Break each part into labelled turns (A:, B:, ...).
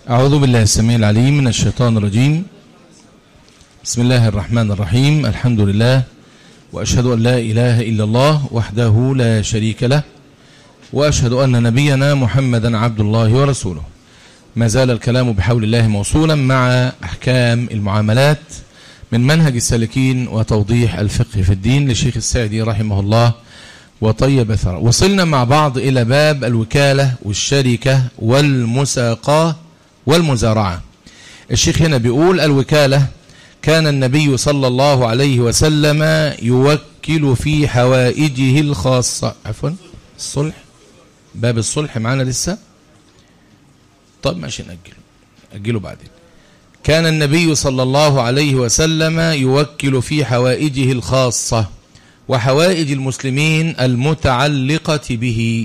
A: أعوذ بالله السميع العليم من الشيطان الرجيم بسم الله الرحمن الرحيم الحمد لله وأشهد أن لا إله إلا الله وحده لا شريك له وأشهد أن نبينا محمدا عبد الله ورسوله ما زال الكلام بحول الله موصولا مع أحكام المعاملات من منهج السالكين وتوضيح الفقه في الدين لشيخ السعدي رحمه الله وطيب ثرى وصلنا مع بعض إلى باب الوكالة والشركة والمساقاة والمزارعة الشيخ هنا بيقول الوكالة كان النبي صلى الله عليه وسلم يوكل في حوائجه الخاصة عفوا الصلح باب الصلح معنا لسه طب ماشي نأجله أجله بعدين كان النبي صلى الله عليه وسلم يوكل في حوائجه الخاصة وحوائج المسلمين المتعلقة به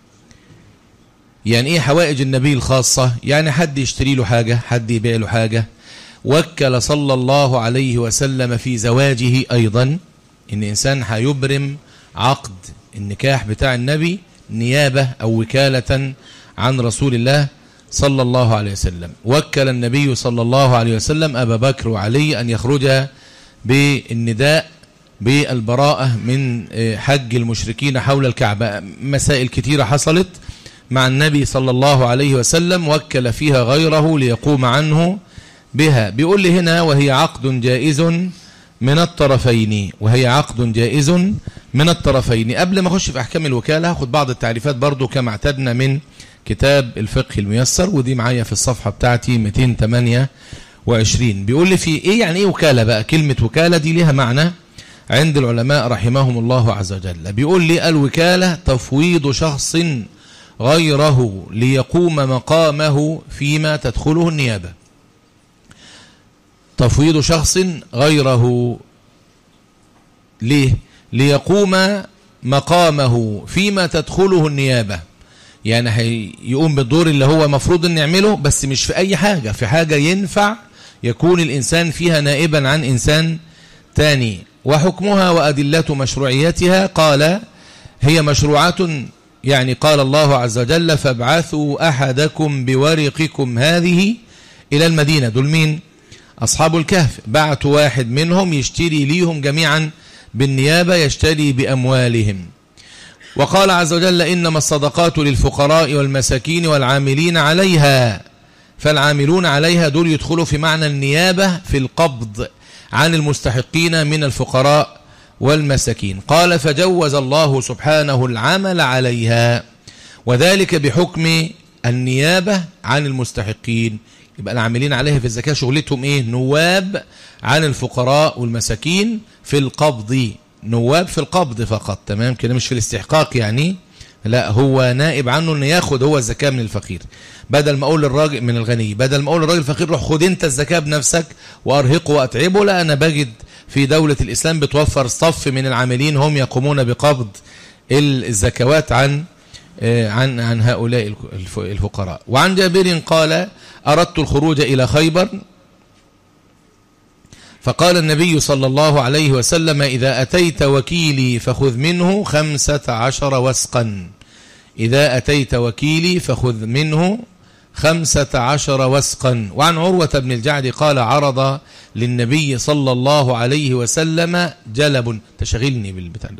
A: يعني ايه حوائج النبي الخاصة يعني حد يشتري له حاجة حد يبيع له حاجة وكل صلى الله عليه وسلم في زواجه أيضا إن إنسان هيبرم عقد النكاح بتاع النبي نيابة أو وكالة عن رسول الله صلى الله عليه وسلم وكل النبي صلى الله عليه وسلم أبا بكر وعلي أن يخرج بالنداء بالبراءة من حج المشركين حول الكعبة مسائل كثيرة حصلت مع النبي صلى الله عليه وسلم وكل فيها غيره ليقوم عنه بها بيقول لي هنا وهي عقد جائز من الطرفين وهي عقد جائز من الطرفين قبل ما اخش في احكام الوكالة هاخد بعض التعريفات برضو كما اعتدنا من كتاب الفقه الميسر ودي معايا في الصفحة بتاعتي 228 بيقول لي في ايه يعني ايه وكالة بقى كلمة وكالة دي ليها معنى عند العلماء رحمهم الله عز وجل بيقول لي الوكالة تفويض شخص غيره ليقوم مقامه فيما تدخله النيابة تفويض شخص غيره ليه ليقوم مقامه فيما تدخله النيابة يعني هيقوم بالدور اللي هو مفروض ان يعمله بس مش في اي حاجة في حاجة ينفع يكون الانسان فيها نائبا عن انسان تاني وحكمها وأدلة مشروعيتها قال هي مشروعات يعني قال الله عز وجل فابعثوا أحدكم بورقكم هذه إلى المدينة دول مين أصحاب الكهف بعتوا واحد منهم يشتري ليهم جميعا بالنيابة يشتري بأموالهم وقال عز وجل إنما الصدقات للفقراء والمساكين والعاملين عليها فالعاملون عليها دول يدخلوا في معنى النيابة في القبض عن المستحقين من الفقراء والمساكين قال فجوز الله سبحانه العمل عليها وذلك بحكم النيابة عن المستحقين يبقى العاملين عليها في الزكاة شغلتهم ايه نواب عن الفقراء والمساكين في القبض نواب في القبض فقط تمام كده مش في الاستحقاق يعني لا هو نائب عنه ان ياخد هو الزكاة من الفقير بدل ما اقول للراجل من الغني بدل ما اقول للراجل الفقير روح خد انت الزكاة بنفسك وارهقه واتعبه لا انا بجد في دولة الاسلام بتوفر صف من العاملين هم يقومون بقبض الزكوات عن عن عن هؤلاء الفقراء وعن جابر قال اردت الخروج الى خيبر فقال النبي صلى الله عليه وسلم إذا أتيت وكيلي فخذ منه خمسة عشر وسقا إذا أتيت وكيلي فخذ منه خمسة عشر وسقا وعن عروة بن الجعد قال عرض للنبي صلى الله عليه وسلم جلب تشغلني بالبتاع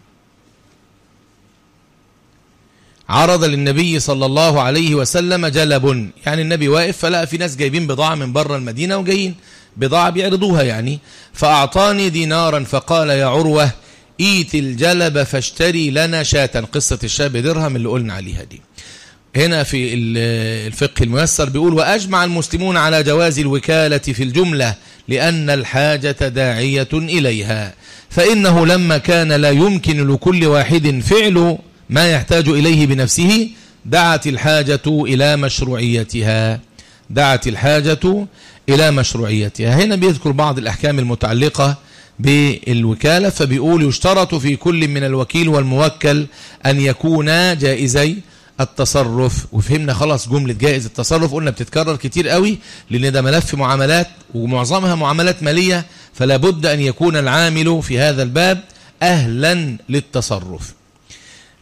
A: عرض للنبي صلى الله عليه وسلم جلب يعني النبي واقف فلقى في ناس جايبين بضاعة من بره المدينة وجايين بضاعة بيعرضوها يعني فأعطاني دينارا فقال يا عروة ايت الجلب فاشتري لنا شاة قصة الشاة بدرهم اللي قلنا عليها دي هنا في الفقه الميسر بيقول وأجمع المسلمون على جواز الوكالة في الجملة لأن الحاجة داعية إليها فإنه لما كان لا يمكن لكل واحد فعل ما يحتاج إليه بنفسه دعت الحاجة إلى مشروعيتها دعت الحاجة إلى مشروعيتها هنا بيذكر بعض الأحكام المتعلقة بالوكالة فبيقول يشترط في كل من الوكيل والموكل أن يكونا جائزي التصرف وفهمنا خلاص جملة جائز التصرف قلنا بتتكرر كتير قوي لأن ده ملف معاملات ومعظمها معاملات مالية فلا بد أن يكون العامل في هذا الباب أهلا للتصرف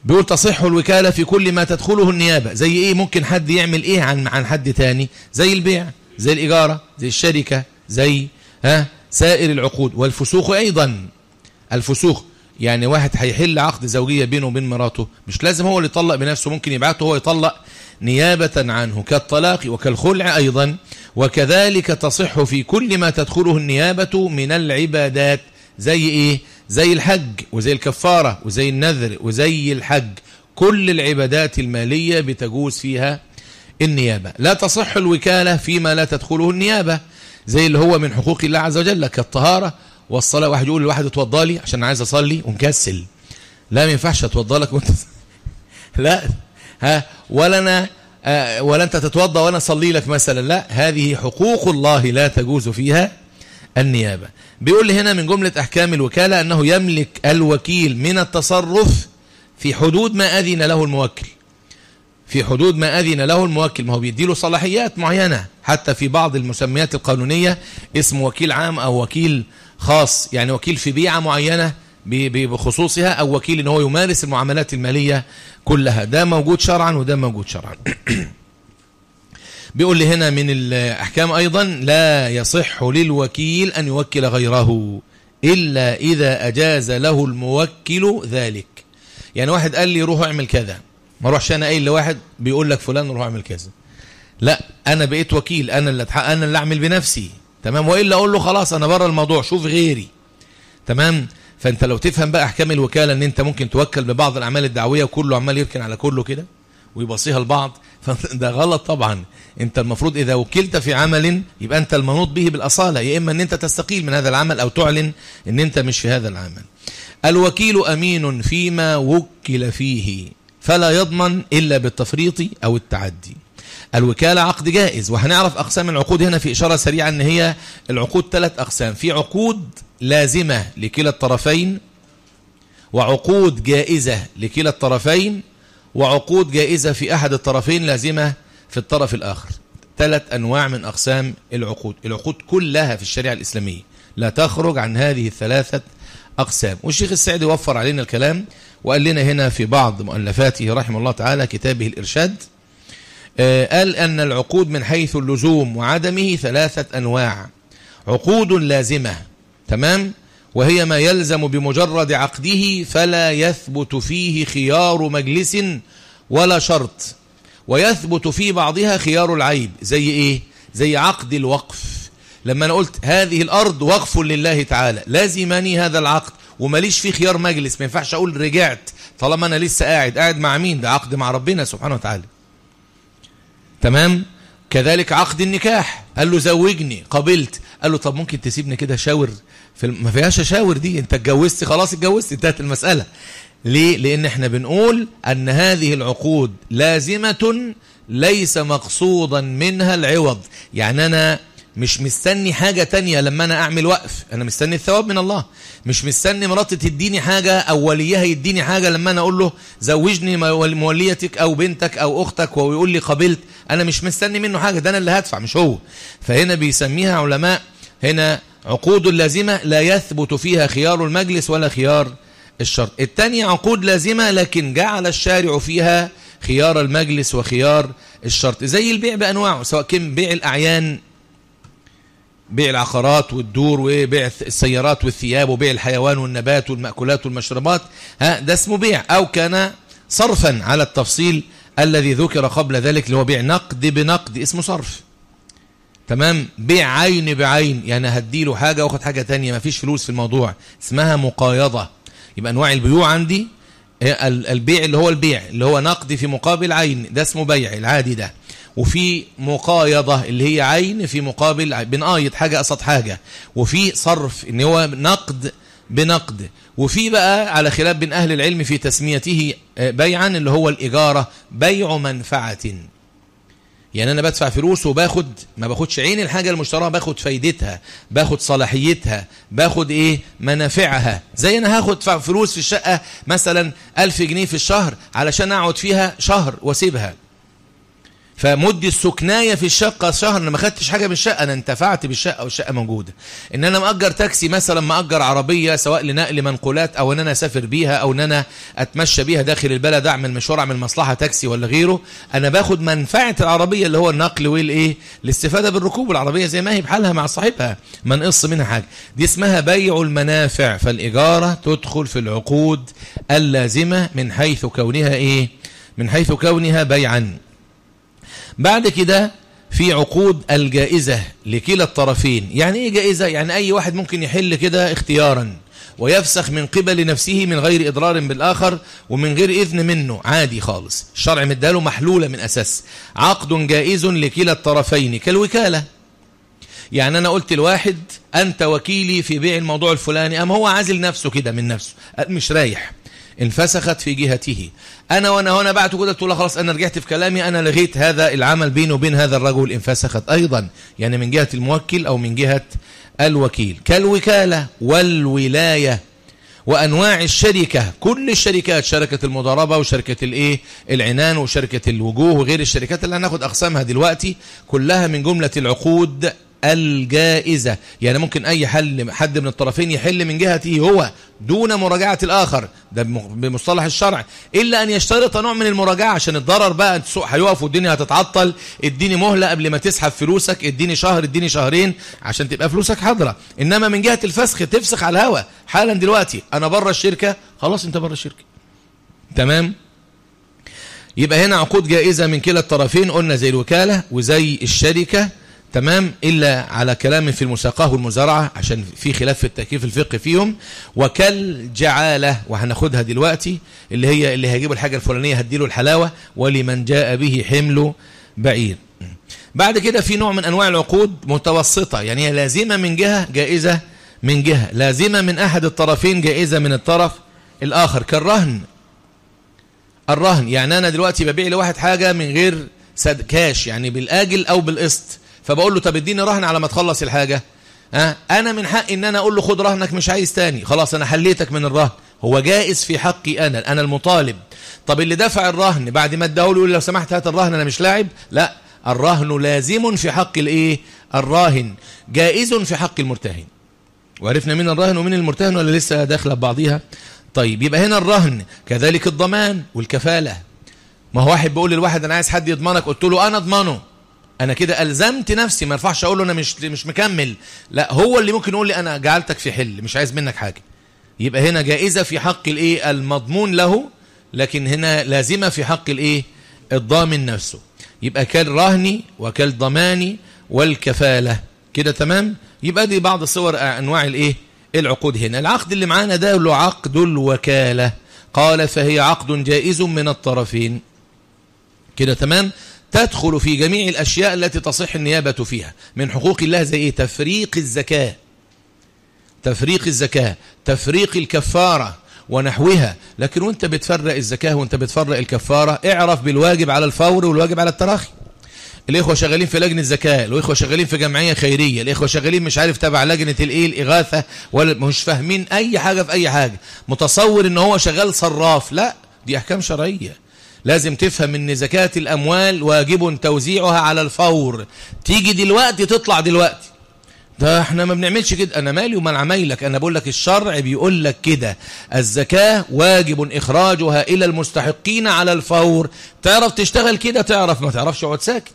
A: بيقول تصح الوكالة في كل ما تدخله النيابة زي ايه ممكن حد يعمل ايه عن عن حد تاني زي البيع زي الإجارة زي الشركة زي ها سائر العقود والفسوق أيضا الفسوق يعني واحد هيحل عقد زوجية بينه وبين مراته مش لازم هو اللي يطلق بنفسه ممكن يبعته هو يطلق نيابة عنه كالطلاق وكالخلع أيضا وكذلك تصح في كل ما تدخله النيابة من العبادات زي إيه زي الحج وزي الكفارة وزي النذر وزي الحج كل العبادات المالية بتجوز فيها النيابة لا تصح الوكالة فيما لا تدخله النيابة زي اللي هو من حقوق الله عز وجل كالطهارة والصلاة واحد يقول لواحد اتوضى لي عشان عايز اصلي ومكسل لا ما ينفعش اتوضى لك وانت لا ها ولا انا آه ولا انت تتوضى وانا اصلي لك مثلا لا هذه حقوق الله لا تجوز فيها النيابة بيقول لي هنا من جملة احكام الوكالة انه يملك الوكيل من التصرف في حدود ما اذن له الموكل في حدود ما أذن له الموكل ما هو بيديله صلاحيات معينة حتى في بعض المسميات القانونية اسم وكيل عام أو وكيل خاص يعني وكيل في بيعة معينة بخصوصها أو وكيل ان هو يمارس المعاملات المالية كلها ده موجود شرعا وده موجود شرعا بيقول لي هنا من الأحكام أيضا لا يصح للوكيل أن يوكل غيره إلا إذا أجاز له الموكل ذلك يعني واحد قال لي روح اعمل كذا ما اروحش انا قايل لواحد بيقول لك فلان روح اعمل كذا لا انا بقيت وكيل انا اللي اتحقق انا اللي اعمل بنفسي تمام والا اقول له خلاص انا بره الموضوع شوف غيري تمام فانت لو تفهم بقى احكام الوكاله ان انت ممكن توكل ببعض الاعمال الدعويه وكله عمال يركن على كله كده ويبصيها لبعض فده غلط طبعا انت المفروض اذا وكلت في عمل يبقى انت المنوط به بالاصاله يا اما ان انت تستقيل من هذا العمل او تعلن ان انت مش في هذا العمل الوكيل امين فيما وكل فيه فلا يضمن إلا بالتفريط أو التعدي الوكالة عقد جائز وهنعرف أقسام العقود هنا في إشارة سريعة أن هي العقود ثلاث أقسام في عقود لازمة لكلا الطرفين وعقود جائزة لكلا الطرفين وعقود جائزة في أحد الطرفين لازمة في الطرف الآخر ثلاث أنواع من أقسام العقود العقود كلها في الشريعة الإسلامية لا تخرج عن هذه الثلاثة أقسام والشيخ السعدي وفر علينا الكلام وقال لنا هنا في بعض مؤلفاته رحمه الله تعالى كتابه الإرشاد قال أن العقود من حيث اللزوم وعدمه ثلاثة أنواع عقود لازمة تمام وهي ما يلزم بمجرد عقده فلا يثبت فيه خيار مجلس ولا شرط ويثبت في بعضها خيار العيب زي إيه زي عقد الوقف لما أنا قلت هذه الأرض وقف لله تعالى لازمني هذا العقد وماليش فيه خيار مجلس ما ينفعش أقول رجعت طالما أنا لسه قاعد قاعد مع مين ده عقد مع ربنا سبحانه وتعالى تمام كذلك عقد النكاح قال له زوجني قبلت قال له طب ممكن تسيبني كده شاور في الم... ما فيهاش شاور دي انت اتجوزت خلاص اتجوزت انتهت المسألة ليه لان احنا بنقول ان هذه العقود لازمة ليس مقصودا منها العوض يعني انا مش مستني حاجة تانية لما أنا أعمل وقف أنا مستني الثواب من الله مش مستني مراتي تديني حاجة أو وليها يديني حاجة لما أنا أقول له زوجني موليتك أو بنتك أو أختك ويقول لي قبلت أنا مش مستني منه حاجة ده أنا اللي هدفع مش هو فهنا بيسميها علماء هنا عقود لازمة لا يثبت فيها خيار المجلس ولا خيار الشرط الثانية عقود لازمة لكن جعل الشارع فيها خيار المجلس وخيار الشرط زي البيع بأنواعه سواء كان بيع الأعيان بيع العقارات والدور وبيع السيارات والثياب وبيع الحيوان والنبات والمأكولات والمشروبات ها ده اسمه بيع أو كان صرفا على التفصيل الذي ذكر قبل ذلك اللي هو بيع نقد بنقد اسمه صرف تمام بيع عين بعين يعني هديله حاجة واخد حاجة تانية ما فيش فلوس في الموضوع اسمها مقايضة يبقى أنواع البيوع عندي البيع اللي هو البيع اللي هو نقد في مقابل عين ده اسمه بيع العادي ده وفي مقايضة اللي هي عين في مقابل بنقايض حاجة قصد حاجة وفي صرف ان هو نقد بنقد وفي بقى على خلاف بين أهل العلم في تسميته بيعا اللي هو الإجارة بيع منفعة يعني أنا بدفع فلوس وباخد ما باخدش عين الحاجة المشتراها باخد فايدتها باخد صلاحيتها باخد إيه منافعها زي أنا هاخد فلوس في الشقة مثلا ألف جنيه في الشهر علشان أقعد فيها شهر واسيبها فمدي السكناية في الشقة شهر انا ما خدتش حاجة بالشقة انا انتفعت بالشقة والشقة موجودة ان انا مأجر تاكسي مثلا مأجر عربية سواء لنقل منقولات او ان انا اسافر بيها او ان انا اتمشى بيها داخل البلد اعمل مشوار اعمل مصلحة تاكسي ولا غيره انا باخد منفعة العربية اللي هو النقل والايه الاستفادة بالركوب العربية زي ما هي بحالها مع صاحبها ما نقص منها حاجة دي اسمها بيع المنافع فالإجارة تدخل في العقود اللازمة من حيث كونها ايه من حيث كونها بيعا بعد كده في عقود الجائزة لكلا الطرفين يعني ايه جائزة يعني اي واحد ممكن يحل كده اختيارا ويفسخ من قبل نفسه من غير إضرار بالآخر ومن غير إذن منه عادي خالص الشرع مداله محلولة من أساس عقد جائز لكلا الطرفين كالوكالة يعني أنا قلت الواحد أنت وكيلي في بيع الموضوع الفلاني أم هو عازل نفسه كده من نفسه مش رايح انفسخت في جهته انا وانا هنا بعد كده تقول له خلاص انا رجعت في كلامي انا لغيت هذا العمل بيني وبين هذا الرجل انفسخت ايضا يعني من جهة الموكل او من جهة الوكيل كالوكالة والولاية وانواع الشركة كل الشركات شركة المضاربة وشركة الايه العنان وشركة الوجوه وغير الشركات اللي هناخد اقسامها دلوقتي كلها من جملة العقود الجائزة يعني ممكن أي حل حد من الطرفين يحل من جهته هو دون مراجعة الآخر ده بمصطلح الشرع إلا أن يشترط نوع من المراجعة عشان الضرر بقى السوق هيقف والدنيا هتتعطل اديني مهلة قبل ما تسحب فلوسك اديني شهر اديني شهرين عشان تبقى فلوسك حاضرة إنما من جهة الفسخ تفسخ على الهوا حالا دلوقتي أنا بره الشركة خلاص أنت بره الشركة تمام يبقى هنا عقود جائزة من كلا الطرفين قلنا زي الوكالة وزي الشركة تمام إلا على كلام في المساقاه والمزارعة عشان في خلاف في التكييف الفقه فيهم وكالجعالة وهناخدها دلوقتي اللي هي اللي هيجيب الحاجة الفلانية هديله الحلاوة ولمن جاء به حمل بعير بعد كده في نوع من أنواع العقود متوسطة يعني هي لازمة من جهة جائزة من جهة لازمة من أحد الطرفين جائزة من الطرف الآخر كالرهن الرهن يعني أنا دلوقتي ببيع لواحد حاجة من غير سد كاش يعني بالآجل أو بالقسط فبقول له طب اديني رهن على ما تخلص الحاجة ها انا من حقي ان انا اقول له خد رهنك مش عايز تاني خلاص انا حليتك من الرهن هو جائز في حقي انا انا المطالب طب اللي دفع الرهن بعد ما اداه له يقول لو سمحت هات الرهن انا مش لاعب لا الرهن لازم في حق الايه الراهن جائز في حق المرتهن وعرفنا مين الراهن ومين المرتهن ولا لسه داخله ببعضيها طيب يبقى هنا الرهن كذلك الضمان والكفاله ما هو واحد بيقول للواحد انا عايز حد يضمنك قلت له انا اضمنه انا كده الزمت نفسي ما ينفعش اقول له انا مش مش مكمل لا هو اللي ممكن يقول لي انا جعلتك في حل مش عايز منك حاجه يبقى هنا جائزه في حق الايه المضمون له لكن هنا لازمه في حق الايه الضامن نفسه يبقى كالرهن وكالضمان والكفاله كده تمام يبقى دي بعض صور انواع الايه العقود هنا العقد اللي معانا ده له عقد الوكاله قال فهي عقد جائز من الطرفين كده تمام تدخل في جميع الأشياء التي تصح النيابة فيها من حقوق الله زي إيه تفريق الزكاة تفريق الزكاة تفريق الكفارة ونحوها لكن وانت بتفرق الزكاة وانت بتفرق الكفارة اعرف بالواجب على الفور والواجب على التراخي الإخوة شغالين في لجنة زكاة الإخوة شغالين في جمعية خيرية الإخوة شغالين مش عارف تبع لجنة الإيه الإغاثة ولا مش فاهمين أي حاجة في أي حاجة متصور إن هو شغال صراف لا دي أحكام شرعية لازم تفهم ان زكاة الاموال واجب توزيعها على الفور تيجي دلوقتي تطلع دلوقتي ده احنا ما بنعملش كده انا مالي ومال عمايلك انا بقول لك الشرع بيقول لك كده الزكاة واجب اخراجها الى المستحقين على الفور تعرف تشتغل كده تعرف ما تعرفش اقعد ساكت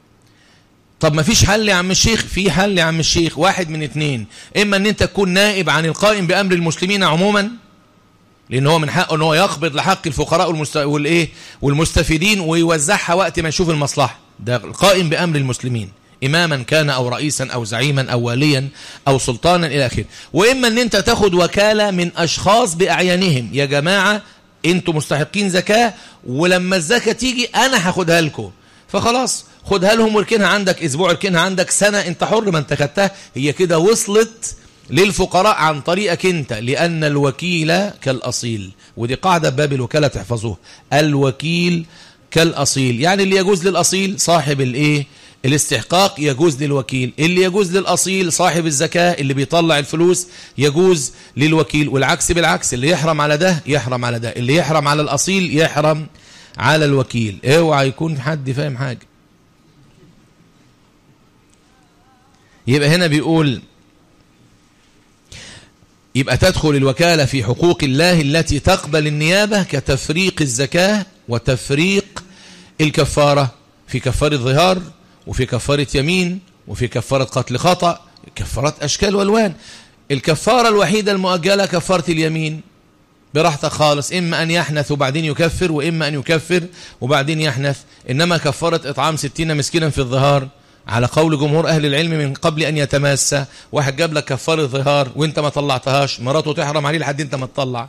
A: طب ما فيش حل يا عم الشيخ في حل يا عم الشيخ واحد من اتنين اما ان انت تكون نائب عن القائم بامر المسلمين عموما لان هو من حقه ان هو يقبض لحق الفقراء والمست... والايه والمستفيدين ويوزعها وقت ما يشوف المصلحه ده القائم بامر المسلمين اماما كان او رئيسا او زعيما او واليا او سلطانا الى اخره واما ان انت تاخد وكاله من اشخاص باعيانهم يا جماعه انتوا مستحقين زكاه ولما الزكاه تيجي انا هاخدها لكم فخلاص خدها لهم واركنها عندك اسبوع اركنها عندك سنه انت حر ما انت خدتها هي كده وصلت للفقراء عن طريقك انت لأن الوكيل كالأصيل ودي قاعدة باب الوكالة تحفظوها الوكيل كالأصيل يعني اللي يجوز للأصيل صاحب الايه الاستحقاق يجوز للوكيل اللي يجوز للأصيل صاحب الزكاة اللي بيطلع الفلوس يجوز للوكيل والعكس بالعكس اللي يحرم على ده يحرم على ده اللي يحرم على الأصيل يحرم على الوكيل اوعى يكون حد فاهم حاجة يبقى هنا بيقول يبقى تدخل الوكالة في حقوق الله التي تقبل النيابة كتفريق الزكاة وتفريق الكفارة في كفارة ظهار وفي كفارة يمين وفي كفارة قتل خطأ كفارات أشكال والوان الكفارة الوحيدة المؤجلة كفارة اليمين براحتك خالص إما أن يحنث وبعدين يكفر وإما أن يكفر وبعدين يحنث إنما كفارة إطعام ستين مسكينا في الظهار على قول جمهور أهل العلم من قبل أن يتماسى واحد جاب لك كفارة ظهار وانت ما طلعتهاش مراته تحرم عليه لحد انت ما تطلع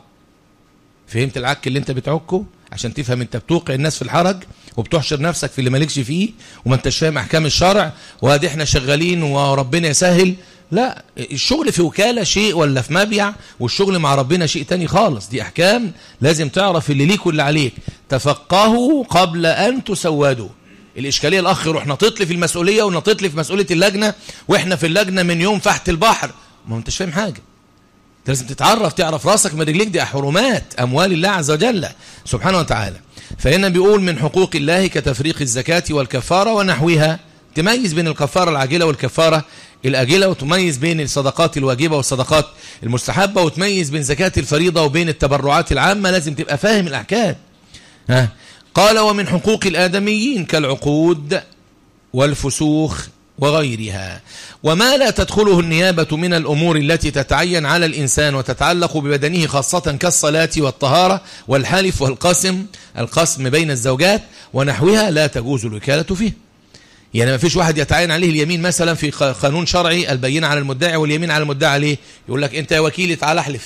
A: فهمت العك اللي انت بتعكه عشان تفهم انت بتوقع الناس في الحرج وبتحشر نفسك في اللي مالكش فيه وما انتش فاهم احكام الشرع وادي احنا شغالين وربنا يسهل لا الشغل في وكالة شيء ولا في مبيع والشغل مع ربنا شيء تاني خالص دي احكام لازم تعرف اللي ليك واللي عليك تفقهوا قبل ان تسودوا الإشكالية الأخ يروح نطيط لي في المسؤولية ونطيط لي في مسؤولية اللجنة وإحنا في اللجنة من يوم فحت البحر ما انتش فاهم حاجة انت لازم تتعرف تعرف راسك من رجليك دي حرمات أموال الله عز وجل سبحانه وتعالى فهنا بيقول من حقوق الله كتفريق الزكاة والكفارة ونحوها تميز بين الكفارة العاجلة والكفارة الأجلة وتميز بين الصدقات الواجبة والصدقات المستحبة وتميز بين زكاة الفريضة وبين التبرعات العامة لازم تبقى فاهم الأحكام ها قال ومن حقوق الآدميين كالعقود والفسوخ وغيرها وما لا تدخله النيابة من الأمور التي تتعين على الإنسان وتتعلق ببدنه خاصة كالصلاة والطهارة والحلف والقسم القسم بين الزوجات ونحوها لا تجوز الوكالة فيه يعني ما فيش واحد يتعين عليه اليمين مثلا في قانون شرعي البينة على المدعي واليمين على المدعي عليه يقول لك انت يا وكيلي تعال احلف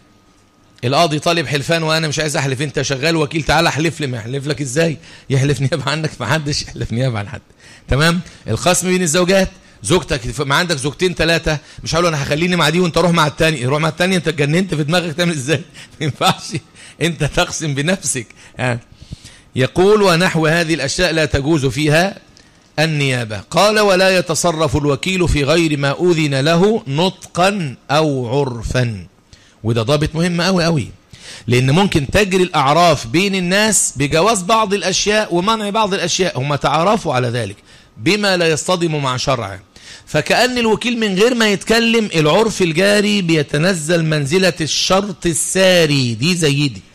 A: القاضي طالب حلفان وانا مش عايز احلف انت شغال وكيل تعالى احلف لي ما يحلف لك ازاي يحلف نيابه عنك ما حدش يحلف نيابه عن حد تمام الخصم بين الزوجات زوجتك ما عندك زوجتين ثلاثه مش هقول انا هخليني مع دي وانت روح مع الثاني روح مع الثاني انت اتجننت في دماغك تعمل ازاي ما ينفعش انت تقسم بنفسك ها يقول ونحو هذه الاشياء لا تجوز فيها النيابة قال ولا يتصرف الوكيل في غير ما أذن له نطقا أو عرفا وده ضابط مهم قوي قوي لأن ممكن تجري الأعراف بين الناس بجواز بعض الأشياء ومنع بعض الأشياء هم تعرفوا على ذلك بما لا يصطدم مع شرعه فكأن الوكيل من غير ما يتكلم العرف الجاري بيتنزل منزلة الشرط الساري دي زي دي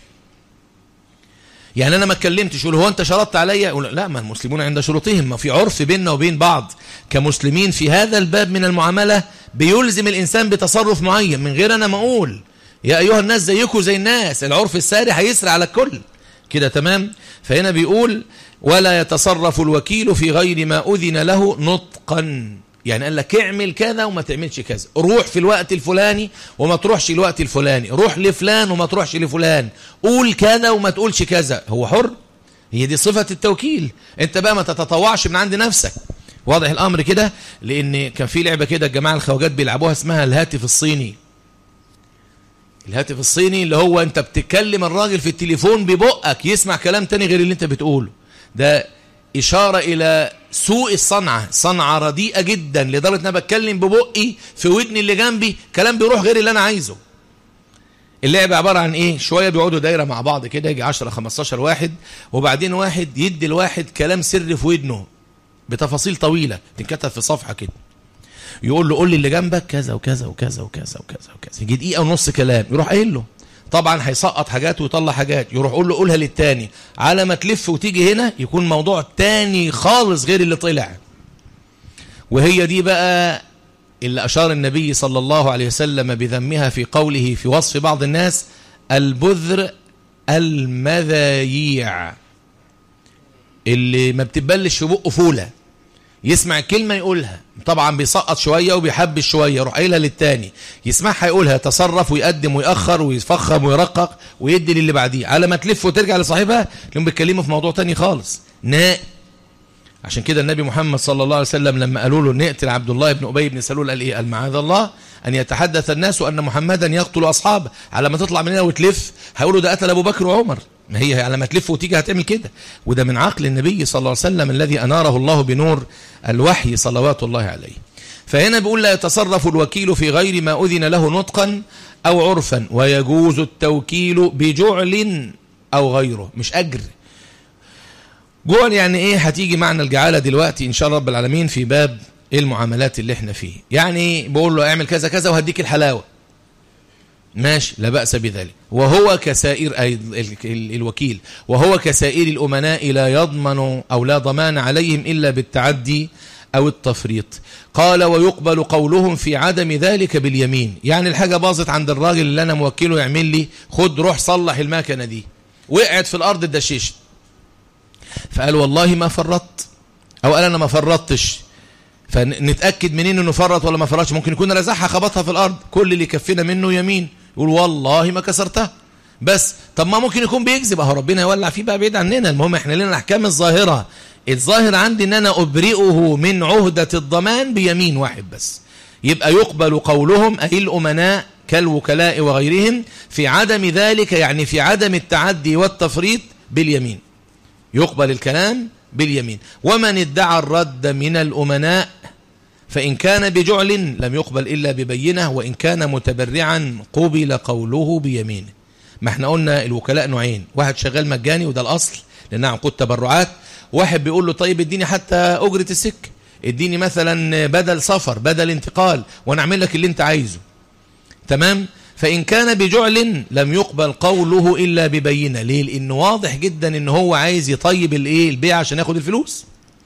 A: يعني انا ما اتكلمتش اقول هو انت شرطت عليا لا ما المسلمون عند شروطهم ما في عرف بيننا وبين بعض كمسلمين في هذا الباب من المعامله بيلزم الانسان بتصرف معين من غير انا ما اقول يا أيها الناس زيكم زي الناس العرف الساري هيسري على الكل كده تمام فهنا بيقول ولا يتصرف الوكيل في غير ما أذن له نطقا يعني قال لك اعمل كذا وما تعملش كذا روح في الوقت الفلاني وما تروحش الوقت الفلاني روح لفلان وما تروحش لفلان قول كذا وما تقولش كذا هو حر هي دي صفة التوكيل انت بقى ما تتطوعش من عند نفسك واضح الامر كده لان كان في لعبة كده الجماعة الخواجات بيلعبوها اسمها الهاتف الصيني الهاتف الصيني اللي هو انت بتكلم الراجل في التليفون ببقك يسمع كلام تاني غير اللي انت بتقوله ده إشارة إلى سوء الصنعة صنعة رديئة جدا لدرجة أن أنا بتكلم ببقي في ودني اللي جنبي كلام بيروح غير اللي أنا عايزه اللعبة عبارة عن إيه شوية بيقعدوا دايرة مع بعض كده يجي 10 15 واحد وبعدين واحد يدي الواحد كلام سر في ودنه بتفاصيل طويلة تنكتب في صفحة كده يقول له قول لي اللي جنبك كذا وكذا وكذا وكذا وكذا وكذا يجي دقيقه ونص كلام يروح قايل له طبعا هيسقط حاجات ويطلع حاجات يروح يقول له قولها للتاني على ما تلف وتيجي هنا يكون موضوع تاني خالص غير اللي طلع وهي دي بقى اللي أشار النبي صلى الله عليه وسلم بذمها في قوله في وصف بعض الناس البذر المذاييع اللي ما بتبلش في بقه فوله يسمع كلمة يقولها طبعا بيسقط شوية وبيحبش شوية يروح قايلها للتاني يسمعها يقولها يتصرف ويقدم ويأخر ويفخم ويرقق ويدي للي بعديه على ما تلف وترجع لصاحبها لهم بيتكلموا في موضوع تاني خالص ناء عشان كده النبي محمد صلى الله عليه وسلم لما قالوا له نقتل عبد الله بن أبي بن سلول قال إيه قال معاذ الله أن يتحدث الناس أن محمدا يقتل أصحابه على ما تطلع من هنا وتلف هيقولوا ده قتل أبو بكر وعمر ما هي على ما تلف وتيجي هتعمل كده وده من عقل النبي صلى الله عليه وسلم الذي أناره الله بنور الوحي صلوات الله عليه فهنا بيقول لا يتصرف الوكيل في غير ما أذن له نطقا أو عرفا ويجوز التوكيل بجعل أو غيره مش أجر جعل يعني إيه هتيجي معنى الجعالة دلوقتي إن شاء الله رب العالمين في باب ايه المعاملات اللي احنا فيه يعني بقول له اعمل كذا كذا وهديك الحلاوة ماشي لا بأس بذلك وهو كسائر الوكيل وهو كسائر الأمناء لا يضمن أو لا ضمان عليهم إلا بالتعدي أو التفريط قال ويقبل قولهم في عدم ذلك باليمين يعني الحاجة باظت عند الراجل اللي أنا موكله يعمل لي خد روح صلح الماكنة دي وقعت في الأرض الدشيش فقال والله ما فرطت أو قال أنا ما فرطتش فنتأكد منين انه فرط ولا ما فرطش ممكن يكون رزحها خبطها في الأرض كل اللي كفينا منه يمين يقول والله ما كسرتها بس طب ما ممكن يكون بيكذب اهو ربنا يولع فيه بقى بعيد عننا المهم احنا لنا الاحكام الظاهره الظاهر عندي ان انا ابرئه من عهده الضمان بيمين واحد بس يبقى يقبل قولهم اي الامناء كالوكلاء وغيرهم في عدم ذلك يعني في عدم التعدي والتفريط باليمين يقبل الكلام باليمين ومن ادعى الرد من الأمناء فإن كان بجعل لم يقبل إلا ببينه وإن كان متبرعا قبل قوله بيمينه ما احنا قلنا الوكلاء نوعين واحد شغال مجاني وده الأصل لأنها عقود تبرعات واحد بيقول له طيب اديني حتى أجرة السك اديني مثلا بدل سفر بدل انتقال وانا اعمل لك اللي انت عايزه تمام فإن كان بجعل لم يقبل قوله إلا ببينة ليه لأنه واضح جدا إن هو عايز يطيب الإيه البيع عشان ياخد الفلوس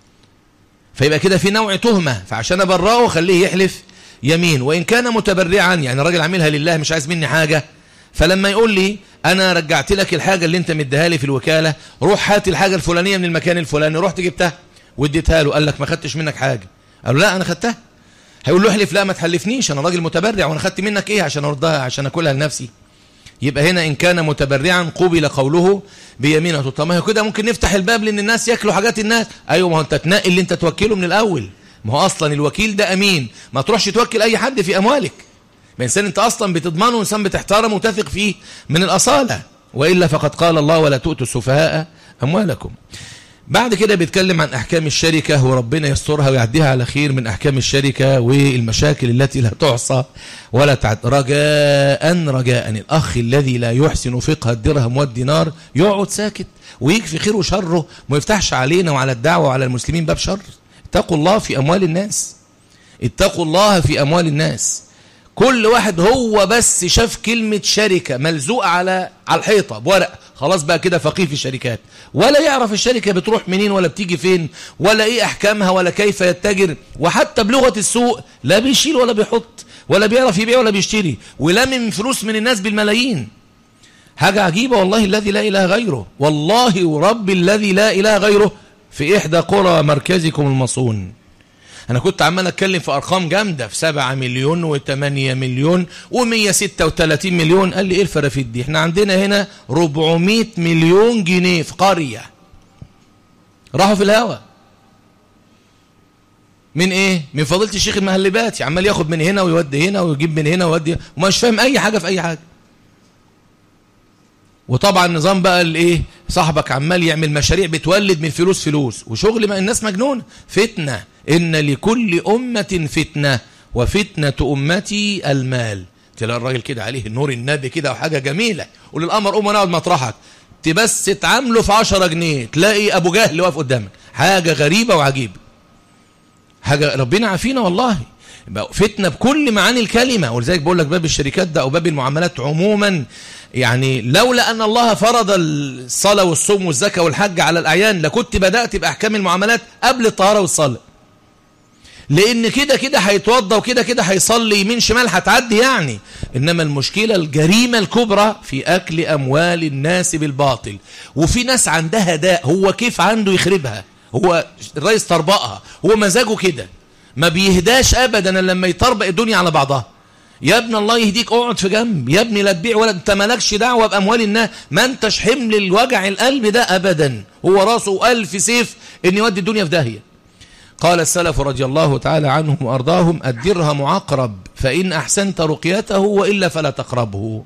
A: فيبقى كده في نوع تهمة فعشان أبرأه خليه يحلف يمين وإن كان متبرعا يعني راجل عاملها لله مش عايز مني حاجة فلما يقول لي أنا رجعت لك الحاجة اللي أنت مديها لي في الوكالة روح هات الحاجة الفلانية من المكان الفلاني رحت جبتها واديتها له قال لك ما خدتش منك حاجة قال له لا أنا خدتها هيقول له احلف لا ما تحلفنيش انا راجل متبرع وانا خدت منك ايه عشان اردها عشان اكلها لنفسي يبقى هنا ان كان متبرعا قبل قوله بيمينه طب ما هو كده ممكن نفتح الباب لان الناس ياكلوا حاجات الناس ايوه ما هو انت تنقي اللي انت توكله من الاول ما هو اصلا الوكيل ده امين ما تروحش توكل اي حد في اموالك ما انسان انت اصلا بتضمنه انسان بتحترمه وتثق فيه من الاصاله والا فقد قال الله ولا تؤتوا السفهاء اموالكم بعد كده بيتكلم عن أحكام الشركة وربنا يسترها ويعديها على خير من أحكام الشركة والمشاكل التي لا تحصى ولا تعد رجاء رجاء الأخ الذي لا يحسن فقه الدرهم والدينار يقعد ساكت ويكفي خيره وشره ما يفتحش علينا وعلى الدعوة وعلى المسلمين باب شر اتقوا الله في أموال الناس اتقوا الله في أموال الناس كل واحد هو بس شاف كلمة شركة ملزوقة على على الحيطة بورق خلاص بقى كده فقيه في الشركات ولا يعرف الشركة بتروح منين ولا بتيجي فين ولا ايه احكامها ولا كيف يتجر وحتى بلغة السوق لا بيشيل ولا بيحط ولا بيعرف يبيع ولا بيشتري ولمم فلوس من الناس بالملايين حاجة عجيبة والله الذي لا إله غيره والله ورب الذي لا إله غيره في إحدى قرى مركزكم المصون أنا كنت عمال أتكلم في أرقام جامدة في 7 مليون و8 مليون و136 مليون قال لي إيه الفرافيت دي إحنا عندنا هنا 400 مليون جنيه في قرية راحوا في الهوا من ايه من فضيله الشيخ المهلباتي عمال ياخد من هنا ويودي هنا ويجيب من هنا ويودي ومش فاهم اي حاجه في اي حاجه وطبعا نظام بقى الايه صاحبك عمال يعمل مشاريع بتولد من فلوس فلوس وشغل ما الناس مجنونه فتنه ان لكل امه فتنه وفتنه امتي المال تلاقي الراجل كده عليه النور النبي كده وحاجه جميله قول القمر قوم نقعد مطرحك تبس تعامله في 10 جنيه تلاقي ابو جهل واقف قدامك حاجه غريبه وعجيبه حاجه ربنا عافينا والله فتنه بكل معاني الكلمه ولذلك بقول لك باب الشركات ده او باب المعاملات عموما يعني لولا أن الله فرض الصلاة والصوم والزكاة والحج على الأعيان لكنت بدأت بأحكام المعاملات قبل الطهارة والصلاة لأن كده كده هيتوضى وكده كده هيصلي يمين شمال هتعدي يعني إنما المشكلة الجريمة الكبرى في أكل أموال الناس بالباطل وفي ناس عندها داء هو كيف عنده يخربها هو الرئيس طربقها هو مزاجه كده ما بيهداش أبدا لما يطربق الدنيا على بعضها يا ابن الله يهديك اقعد في جنب يا ابني لا تبيع ولا انت مالكش دعوه باموال الناس ما انتش حمل الوجع القلب ده ابدا هو راسه الف سيف ان يودي الدنيا في داهيه قال السلف رضي الله تعالى عنهم وارضاهم الدرهم عقرب فان احسنت رقيته والا فلا تقربه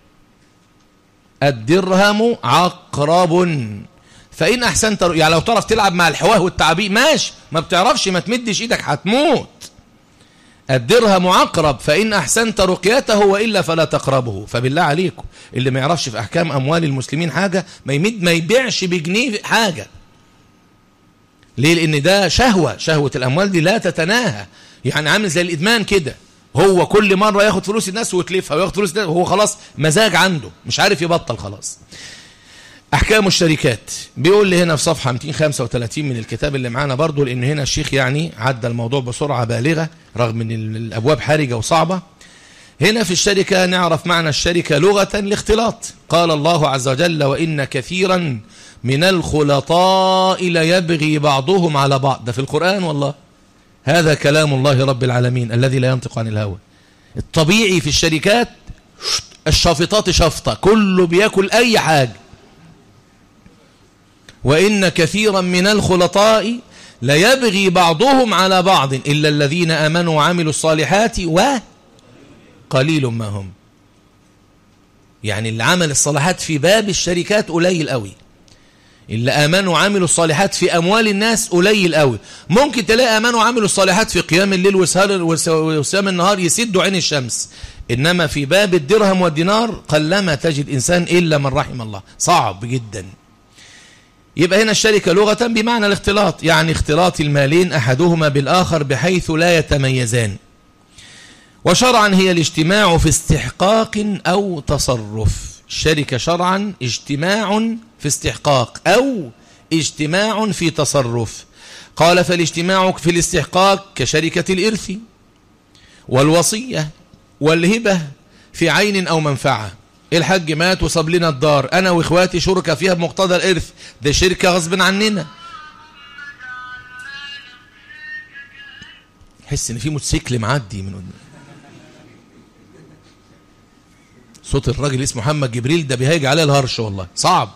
A: الدرهم عقرب فان احسنت يعني لو تعرف تلعب مع الحواه والتعبيق ماشي ما بتعرفش ما تمدش ايدك هتموت الدرهم عقرب فإن أحسنت رقيته وإلا فلا تقربه فبالله عليكم اللي ما يعرفش في أحكام أموال المسلمين حاجة ما يمد ما يبيعش بجنيه حاجة ليه لان ده شهوة شهوة الاموال دي لا تتناهى يعني عامل زي الادمان كده هو كل مرة ياخد فلوس الناس ويتلفها وياخد فلوس الناس وهو خلاص مزاج عنده مش عارف يبطل خلاص أحكام الشركات بيقول لي هنا في صفحة 235 من الكتاب اللي معانا برضو لأن هنا الشيخ يعني عدى الموضوع بسرعة بالغة رغم أن الأبواب حرجة وصعبة هنا في الشركة نعرف معنى الشركة لغة الاختلاط قال الله عز وجل وإن كثيرا من الخلطاء ليبغي بعضهم على بعض ده في القرآن والله هذا كلام الله رب العالمين الذي لا ينطق عن الهوى الطبيعي في الشركات الشافطات شفطة كله بياكل أي حاجة وإن كثيرا من الخلطاء ليبغي بعضهم على بعض إلا الذين آمنوا وعملوا الصالحات وقليل ما هم يعني اللي عمل الصالحات في باب الشركات قليل قوي اللي آمنوا وعملوا الصالحات في أموال الناس قليل قوي ممكن تلاقي آمنوا وعملوا الصالحات في قيام الليل وسام النهار يسدوا عين الشمس إنما في باب الدرهم والدينار قلما تجد إنسان إلا من رحم الله صعب جدا يبقى هنا الشركة لغة بمعنى الاختلاط يعني اختلاط المالين أحدهما بالآخر بحيث لا يتميزان وشرعا هي الاجتماع في استحقاق أو تصرف الشركة شرعا اجتماع في استحقاق أو اجتماع في تصرف قال فالاجتماع في الاستحقاق كشركة الإرث والوصية والهبة في عين أو منفعة الحاج مات وصاب لنا الدار أنا وإخواتي شركة فيها بمقتضى الإرث ده شركة غصب عننا حس إن في موتوسيكل معدي من قدام صوت الراجل اسمه محمد جبريل ده بيهيج عليه الهرش والله صعب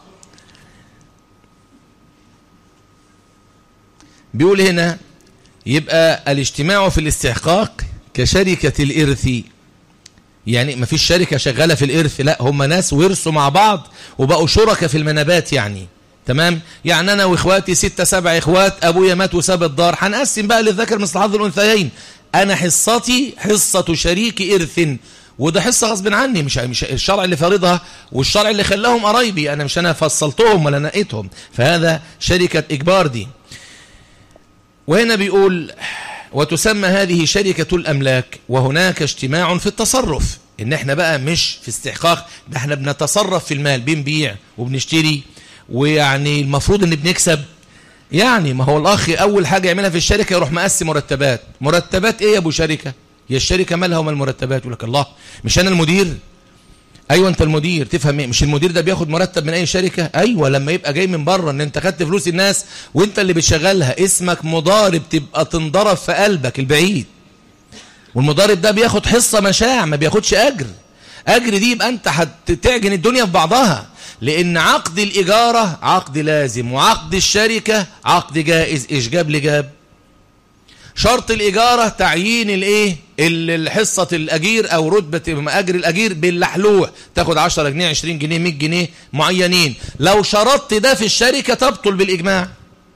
A: بيقول هنا يبقى الاجتماع في الاستحقاق كشركة الإرث يعني ما فيش شركة شغالة في الإرث لا هم ناس ورثوا مع بعض وبقوا شركة في المنابات يعني تمام يعني أنا وإخواتي ستة سبع إخوات أبويا مات وساب الدار هنقسم بقى للذكر مثل حظ الأنثيين أنا حصتي حصة شريك إرث وده حصة غصب عني مش مش الشرع اللي فرضها والشرع اللي خلاهم قرايبي أنا مش أنا فصلتهم ولا نقيتهم فهذا شركة إجبار دي وهنا بيقول وتسمى هذه شركة الأملاك وهناك اجتماع في التصرف إن احنا بقى مش في استحقاق ده احنا بنتصرف في المال بنبيع وبنشتري ويعني المفروض ان بنكسب يعني ما هو الأخ أول حاجة يعملها في الشركة يروح مقسم مرتبات مرتبات إيه يا أبو شركة هي الشركة مالها وما المرتبات يقول لك الله مش أنا المدير ايوه انت المدير تفهم ايه مش المدير ده بياخد مرتب من اي شركه ايوه لما يبقى جاي من بره ان انت خدت فلوس الناس وانت اللي بتشغلها اسمك مضارب تبقى تنضرب في قلبك البعيد والمضارب ده بياخد حصه مشاع ما بياخدش اجر اجر دي يبقى انت هتعجن الدنيا في بعضها لان عقد الاجاره عقد لازم وعقد الشركه عقد جائز ايش جاب لجاب شرط الإجارة تعيين الإيه الحصة الأجير أو رتبة أجر الأجير باللحلوح تاخد 10 جنيه 20 جنيه 100 جنيه معينين لو شرطت ده في الشركة تبطل بالإجماع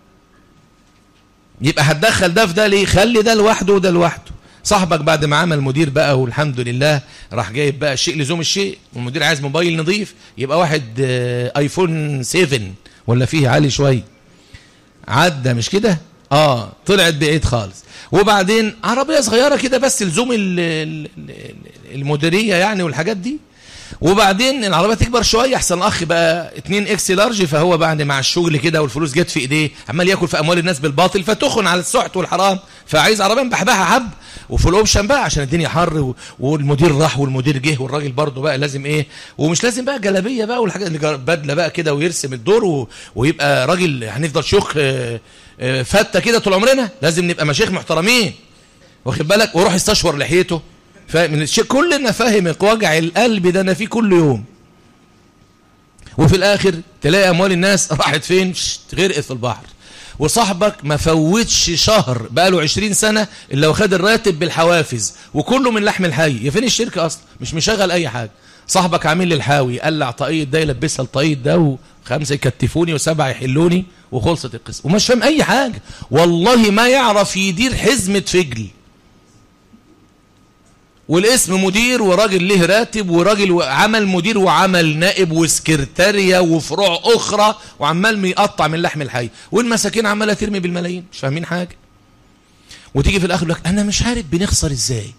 A: يبقى هتدخل ده في ده ليه خلي ده لوحده وده لوحده صاحبك بعد ما عمل مدير بقى والحمد لله راح جايب بقى الشيء لزوم الشيء والمدير عايز موبايل نظيف يبقى واحد ايفون 7 ولا فيه عالي شويه عدى مش كده اه طلعت بعيد خالص وبعدين عربية صغيرة كده بس لزوم المديرية يعني والحاجات دي وبعدين العربية تكبر شوية احسن الاخ بقى 2 اكس لارج فهو بعد مع الشغل كده والفلوس جت في ايديه عمال ياكل في اموال الناس بالباطل فتخن على السحت والحرام فعايز عربية مبحبحها حب وفي الاوبشن بقى عشان الدنيا حر والمدير راح والمدير جه والراجل برضه بقى لازم ايه ومش لازم بقى جلابيه بقى والحاجات اللي بدله بقى كده ويرسم الدور ويبقى راجل هنفضل شيوخ فته كده طول عمرنا لازم نبقى مشايخ محترمين واخد بالك وروح يستشور لحيته فاهم كلنا فاهم وجع القلب ده انا فيه كل يوم وفي الاخر تلاقي اموال الناس راحت فين غرقت في البحر وصاحبك ما فوتش شهر بقاله 20 سنة إلا وخد الراتب بالحوافز وكله من لحم الحي يا فين الشركة أصلا مش مشغل أي حاجة صاحبك عامل لي الحاوي قلع طاقية ده يلبسها الطاقية ده وخمسة يكتفوني وسبعة يحلوني وخلصت القصة ومش فاهم أي حاجة والله ما يعرف يدير حزمة فجل والاسم مدير وراجل له راتب وراجل عمل مدير وعمل نائب وسكرتارية وفروع أخرى وعمال ميقطع من لحم الحي والمساكين عمالة ترمي بالملايين مش فاهمين حاجة وتيجي في الآخر لك أنا مش عارف بنخسر إزاي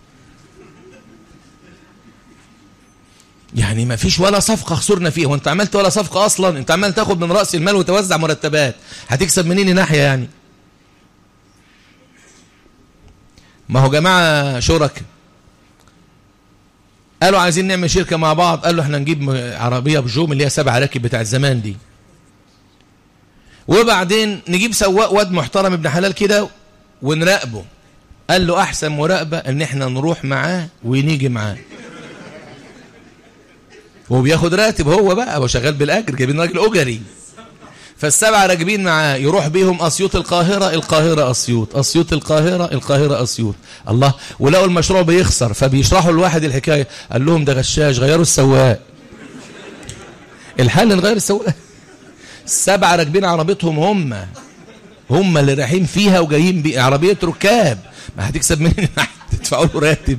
A: يعني ما فيش ولا صفقة خسرنا فيها وانت عملت ولا صفقة أصلا انت عمال تاخد من رأس المال وتوزع مرتبات هتكسب منين ناحية يعني ما هو جماعة شركة قالوا عايزين نعمل شركة مع بعض قالوا احنا نجيب عربية بجوم اللي هي سبع راكب بتاع الزمان دي وبعدين نجيب سواق واد محترم ابن حلال كده ونراقبه قال له احسن مراقبة ان احنا نروح معاه ونيجي معاه وهو بياخد راتب هو بقى هو شغال بالاجر جايبين راجل اجري فالسبعه راكبين معاه يروح بيهم اسيوط القاهره القاهره اسيوط اسيوط القاهره القاهره اسيوط الله ولقوا المشروع بيخسر فبيشرحوا لواحد الحكايه قال لهم ده غشاش غيروا السواق الحل نغير السواق السبعه راكبين عربيتهم هم هم اللي رايحين فيها وجايين بيه عربيه ركاب ما هتكسب منين تدفعوا له راتب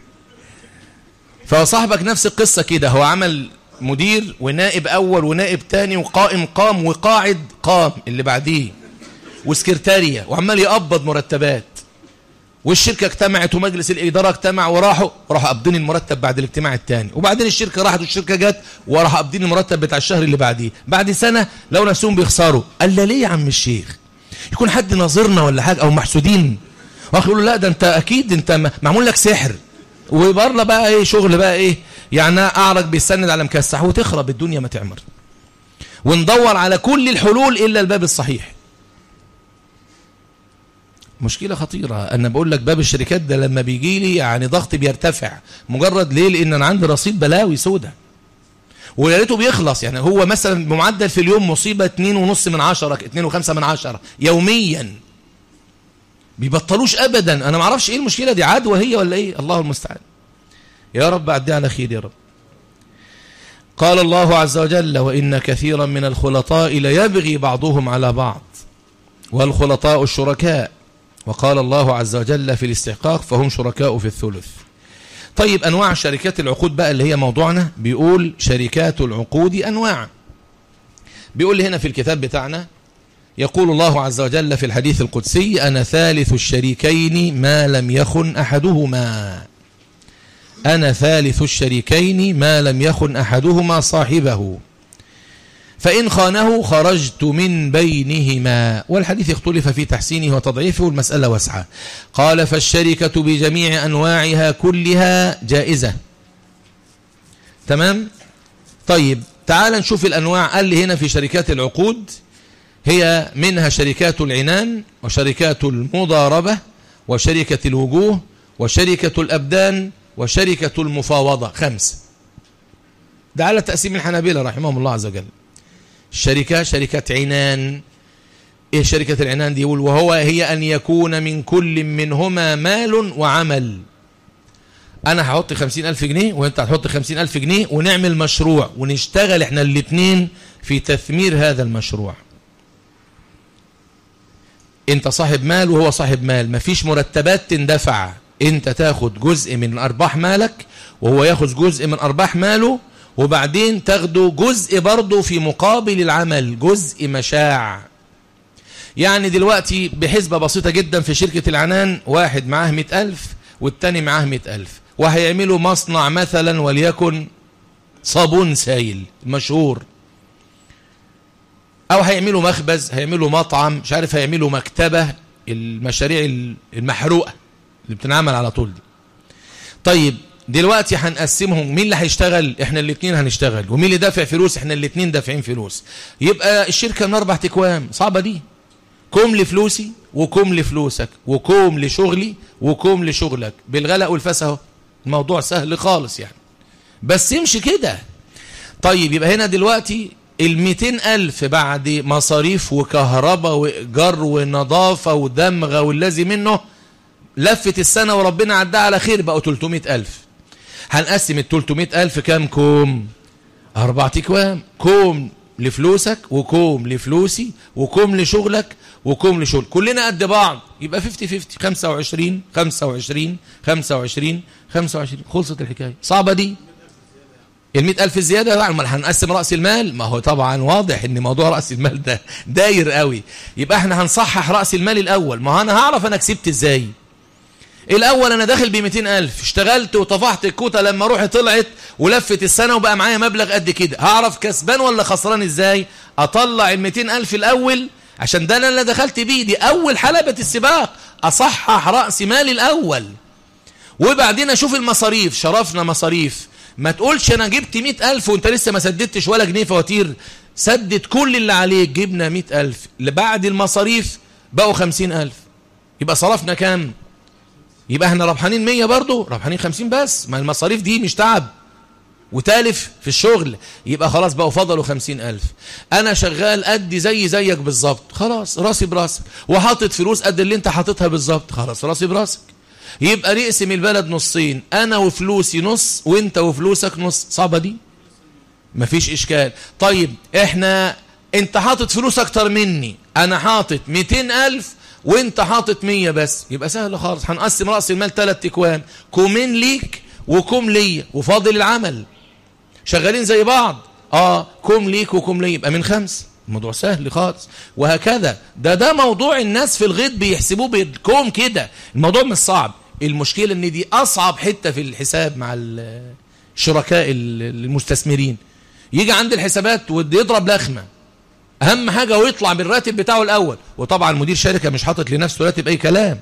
A: فصاحبك نفس القصة كده هو عمل مدير ونائب أول ونائب تاني وقائم قام وقاعد قام اللي بعديه وسكرتارية وعمال يقبض مرتبات والشركة اجتمعت ومجلس الإدارة اجتمع وراحوا راحوا قابضين المرتب بعد الاجتماع الثاني وبعدين الشركة راحت والشركة جت وراحوا قابضين المرتب بتاع الشهر اللي بعديه بعد سنة لو نفسهم بيخسروا قال لا ليه يا عم الشيخ يكون حد ناظرنا ولا حاجة أو محسودين واخر يقولوا لا ده انت أكيد انت معمول لك سحر وبره بقى ايه شغل بقى ايه يعني اعرج بيستند على مكسح وتخرب الدنيا ما تعمر وندور على كل الحلول الا الباب الصحيح مشكلة خطيرة أنا بقول لك باب الشركات ده لما بيجي لي يعني ضغطي بيرتفع مجرد ليه لأن أنا عندي رصيد بلاوي سودة ويا ريته بيخلص يعني هو مثلا بمعدل في اليوم مصيبة 2.5 من 10 2.5 من 10 يوميا بيبطلوش ابدا انا ما اعرفش ايه المشكله دي عدوى هي ولا ايه الله المستعان يا رب عدي على خير يا رب قال الله عز وجل وان كثيرا من الخلطاء ليبغي بعضهم على بعض والخلطاء الشركاء وقال الله عز وجل في الاستحقاق فهم شركاء في الثلث طيب انواع شركات العقود بقى اللي هي موضوعنا بيقول شركات العقود انواع بيقول لي هنا في الكتاب بتاعنا يقول الله عز وجل في الحديث القدسي أنا ثالث الشريكين ما لم يخن أحدهما أنا ثالث الشريكين ما لم يخن أحدهما صاحبه فإن خانه خرجت من بينهما والحديث اختلف في تحسينه وتضعيفه والمسألة واسعة قال فالشركة بجميع أنواعها كلها جائزة تمام طيب تعال نشوف الأنواع قال لي هنا في شركات العقود هي منها شركات العنان وشركات المضاربة وشركة الوجوه وشركة الأبدان وشركة المفاوضة خمسة ده على تقسيم الحنابلة رحمهم الله عز وجل الشركة شركة عنان ايه شركة العنان دي يقول وهو هي أن يكون من كل منهما مال وعمل أنا هحط خمسين ألف جنيه وأنت هتحط خمسين ألف جنيه ونعمل مشروع ونشتغل احنا الاتنين في تثمير هذا المشروع انت صاحب مال وهو صاحب مال مفيش مرتبات تندفع انت تاخد جزء من ارباح مالك وهو ياخد جزء من ارباح ماله وبعدين تاخده جزء برضه في مقابل العمل جزء مشاع يعني دلوقتي بحسبة بسيطة جدا في شركة العنان واحد معاه مئة ألف والتاني معاه مئة ألف وهيعملوا مصنع مثلا وليكن صابون سايل مشهور او هيعملوا مخبز هيعملوا مطعم مش عارف هيعملوا مكتبة المشاريع المحروقة اللي بتنعمل على طول دي طيب دلوقتي هنقسمهم مين اللي هيشتغل احنا الاثنين هنشتغل ومين اللي دافع فلوس احنا الاثنين دافعين فلوس يبقى الشركة من اربع تكوام صعبة دي كوم لفلوسي وكوم لفلوسك وكوم لشغلي وكوم لشغلك بالغلاء والفسه اهو الموضوع سهل خالص يعني بس يمشي كده طيب يبقى هنا دلوقتي الميتين ألف بعد مصاريف وكهرباء وإيجار ونظافة ودمغة والذي منه لفت السنة وربنا عدها على خير بقوا 300 ألف هنقسم ال 300 ألف كام كوم أربع تكوام كوم لفلوسك وكوم لفلوسي وكوم لشغلك وكم لشغل كلنا قد بعض يبقى 50 50 25 25 25 25 خلصت الحكايه صعبه دي ال 100000 زياده بقى امال هنقسم راس المال ما هو طبعا واضح ان موضوع راس المال ده داير قوي يبقى احنا هنصحح راس المال الاول ما انا هعرف انا كسبت ازاي الاول انا داخل ب 200000 اشتغلت وطفحت الكوته لما روحي طلعت ولفت السنه وبقى معايا مبلغ قد كده هعرف كسبان ولا خسران ازاي اطلع ال 200000 الاول عشان ده انا اللي دخلت بيه دي اول حلبة السباق اصحح راس مالي الاول وبعدين اشوف المصاريف شرفنا مصاريف ما تقولش انا جبت مئة ألف وانت لسه ما سددتش ولا جنيه فواتير سدد كل اللي عليك جبنا مئة ألف بعد المصاريف بقوا خمسين ألف يبقى صرفنا كام يبقى احنا ربحانين مية برضو ربحانين خمسين بس ما المصاريف دي مش تعب وتالف في الشغل يبقى خلاص بقوا فضلوا خمسين ألف أنا شغال أدي زي زيك بالظبط خلاص راسي براسك وحاطط فلوس قد اللي انت حاططها بالظبط خلاص راسي براسك يبقى نقسم البلد نصين أنا وفلوسي نص وانت وفلوسك نص صعبة دي مفيش إشكال طيب احنا انت حاطط فلوس أكتر مني أنا حاطط ميتين ألف وانت حاطط مية بس يبقى سهل خالص هنقسم رأس المال تلات تكوان كومين ليك وكوم ليا وفاضل العمل شغالين زي بعض اه كوم ليك وكوم ليا يبقى من خمس الموضوع سهل خالص وهكذا ده ده موضوع الناس في الغيط بيحسبوه بالكوم كده الموضوع مش صعب المشكلة ان دي اصعب حتة في الحساب مع الشركاء المستثمرين يجي عند الحسابات ويضرب لخمة اهم حاجة ويطلع بالراتب بتاعه الاول وطبعا مدير شركة مش حاطط لنفسه راتب اي كلام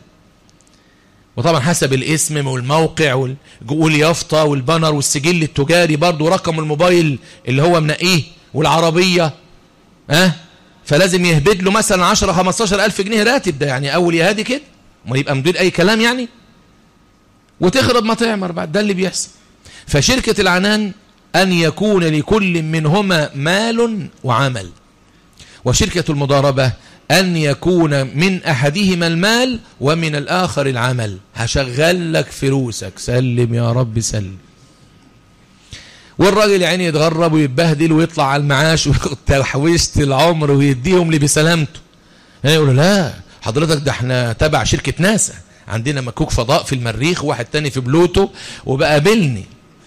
A: وطبعا حسب الاسم والموقع واليافطة والبانر والسجل التجاري برضه ورقم الموبايل اللي هو منقيه والعربية ها أه؟ فلازم يهبد له مثلا 10 15 ألف جنيه راتب ده يعني أول يهادي كده ما يبقى مدير أي كلام يعني وتخرب ما تعمر بعد ده اللي بيحصل فشركة العنان أن يكون لكل منهما مال وعمل وشركة المضاربة أن يكون من أحدهما المال ومن الآخر العمل هشغل لك فلوسك سلم يا رب سلم والراجل يعني يتغرب ويتبهدل ويطلع على المعاش وياخد تحويشة العمر ويديهم لي بسلامته يقولوا لا حضرتك ده احنا تبع شركة ناسا عندنا مكوك فضاء في المريخ وواحد تاني في بلوتو وبقابلني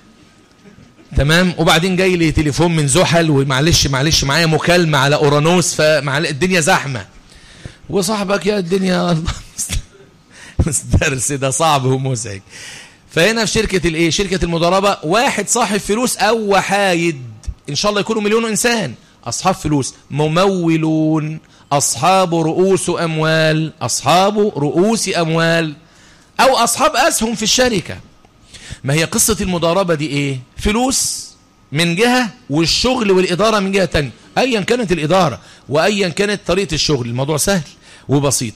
A: تمام وبعدين جاي لي تليفون من زحل ومعلش معلش معايا مكالمة على أورانوس فالدنيا زحمة وصاحبك يا الدنيا الله الدرس ده صعب ومزعج فهنا في شركة الايه شركة المضاربة واحد صاحب فلوس او وحايد ان شاء الله يكونوا مليون انسان اصحاب فلوس ممولون اصحاب رؤوس اموال اصحاب رؤوس اموال او اصحاب اسهم في الشركة ما هي قصة المضاربة دي ايه فلوس من جهة والشغل والإدارة من جهة تانية أيا كانت الإدارة وأيا كانت طريقة الشغل الموضوع سهل وبسيط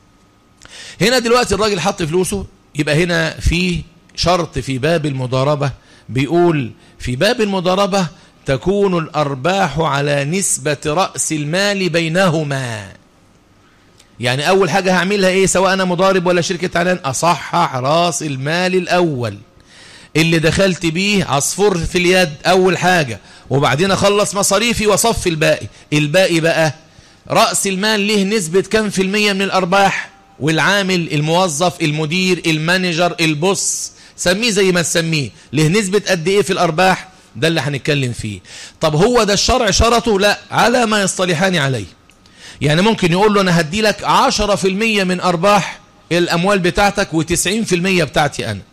A: هنا دلوقتي الراجل حط فلوسه يبقى هنا في شرط في باب المضاربة بيقول في باب المضاربة تكون الأرباح على نسبة رأس المال بينهما يعني أول حاجة هعملها إيه سواء أنا مضارب ولا شركة عنان أصحح رأس المال الأول اللي دخلت بيه عصفور في اليد أول حاجة وبعدين أخلص مصاريفي وصف الباقي الباقي بقى رأس المال له نسبة كم في المية من الأرباح والعامل الموظف المدير المانجر البص سميه زي ما تسميه له نسبة قد ايه في الأرباح ده اللي هنتكلم فيه طب هو ده الشرع شرطه لا على ما يصطلحان عليه يعني ممكن يقول له أنا هدي لك 10% من أرباح الأموال بتاعتك و90% بتاعتي أنا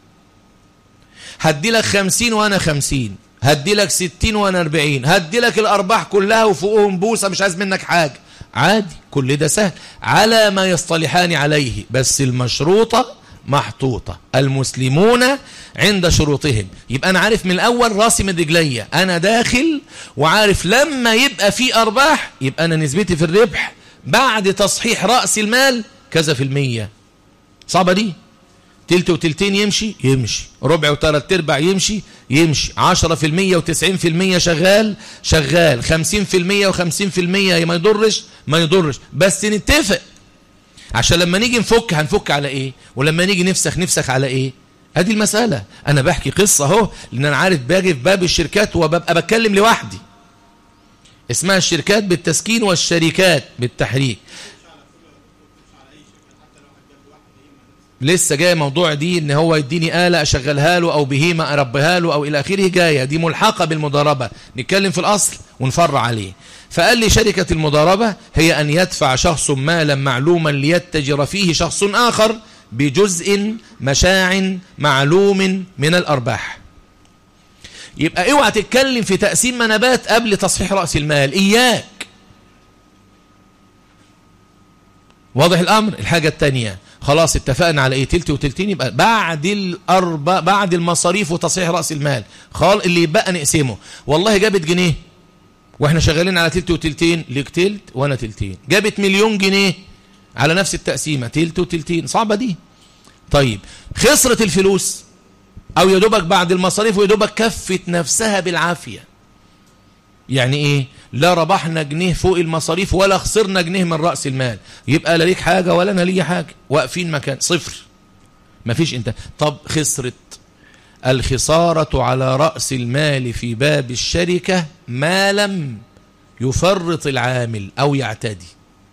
A: هدي لك 50 وأنا 50 هدي لك 60 وأنا 40 هدي لك الأرباح كلها وفوقهم بوسة مش عايز منك حاجة عادي كل ده سهل على ما يصطلحان عليه بس المشروطة محطوطة المسلمون عند شروطهم يبقى أنا عارف من الأول راسي من رجليا أنا داخل وعارف لما يبقى في أرباح يبقى أنا نسبتي في الربح بعد تصحيح رأس المال كذا في المية صعبة دي تلت وتلتين يمشي يمشي ربع وثلاث ارباع يمشي يمشي عشرة في المية وتسعين في المية شغال شغال خمسين في المية وخمسين في المية ما يضرش ما يضرش بس نتفق عشان لما نيجي نفك هنفك على ايه ولما نيجي نفسخ نفسخ على ايه ادي المسألة انا بحكي قصة اهو لان انا عارف باجي في باب الشركات وببقى بتكلم لوحدي اسمها الشركات بالتسكين والشركات بالتحريك لسه جاي موضوع دي ان هو يديني آلة اشغلها له او بهيمة اربيها له او الى اخره جاية دي ملحقة بالمضاربة نتكلم في الاصل ونفرع عليه فقال لي شركة المضاربة هي ان يدفع شخص مالا معلوما ليتجر فيه شخص اخر بجزء مشاع معلوم من الارباح يبقى اوعى تتكلم في تقسيم منابات قبل تصحيح رأس المال اياك واضح الامر الحاجة التانية خلاص اتفقنا على ايه تلت وتلتين يبقى بعد الاربع بعد المصاريف وتصحيح راس المال خال اللي يبقى نقسمه والله جابت جنيه واحنا شغالين على تلت وتلتين ليك تلت وانا تلتين جابت مليون جنيه على نفس التقسيمه تلت وتلتين صعبه دي طيب خسرت الفلوس او يا دوبك بعد المصاريف ويا دوبك كفت نفسها بالعافيه يعني ايه لا ربحنا جنيه فوق المصاريف ولا خسرنا جنيه من رأس المال يبقى لا ليك حاجة ولا أنا ليا حاجة واقفين مكان صفر مفيش انت طب خسرت الخسارة على رأس المال في باب الشركة ما لم يفرط العامل أو يعتدي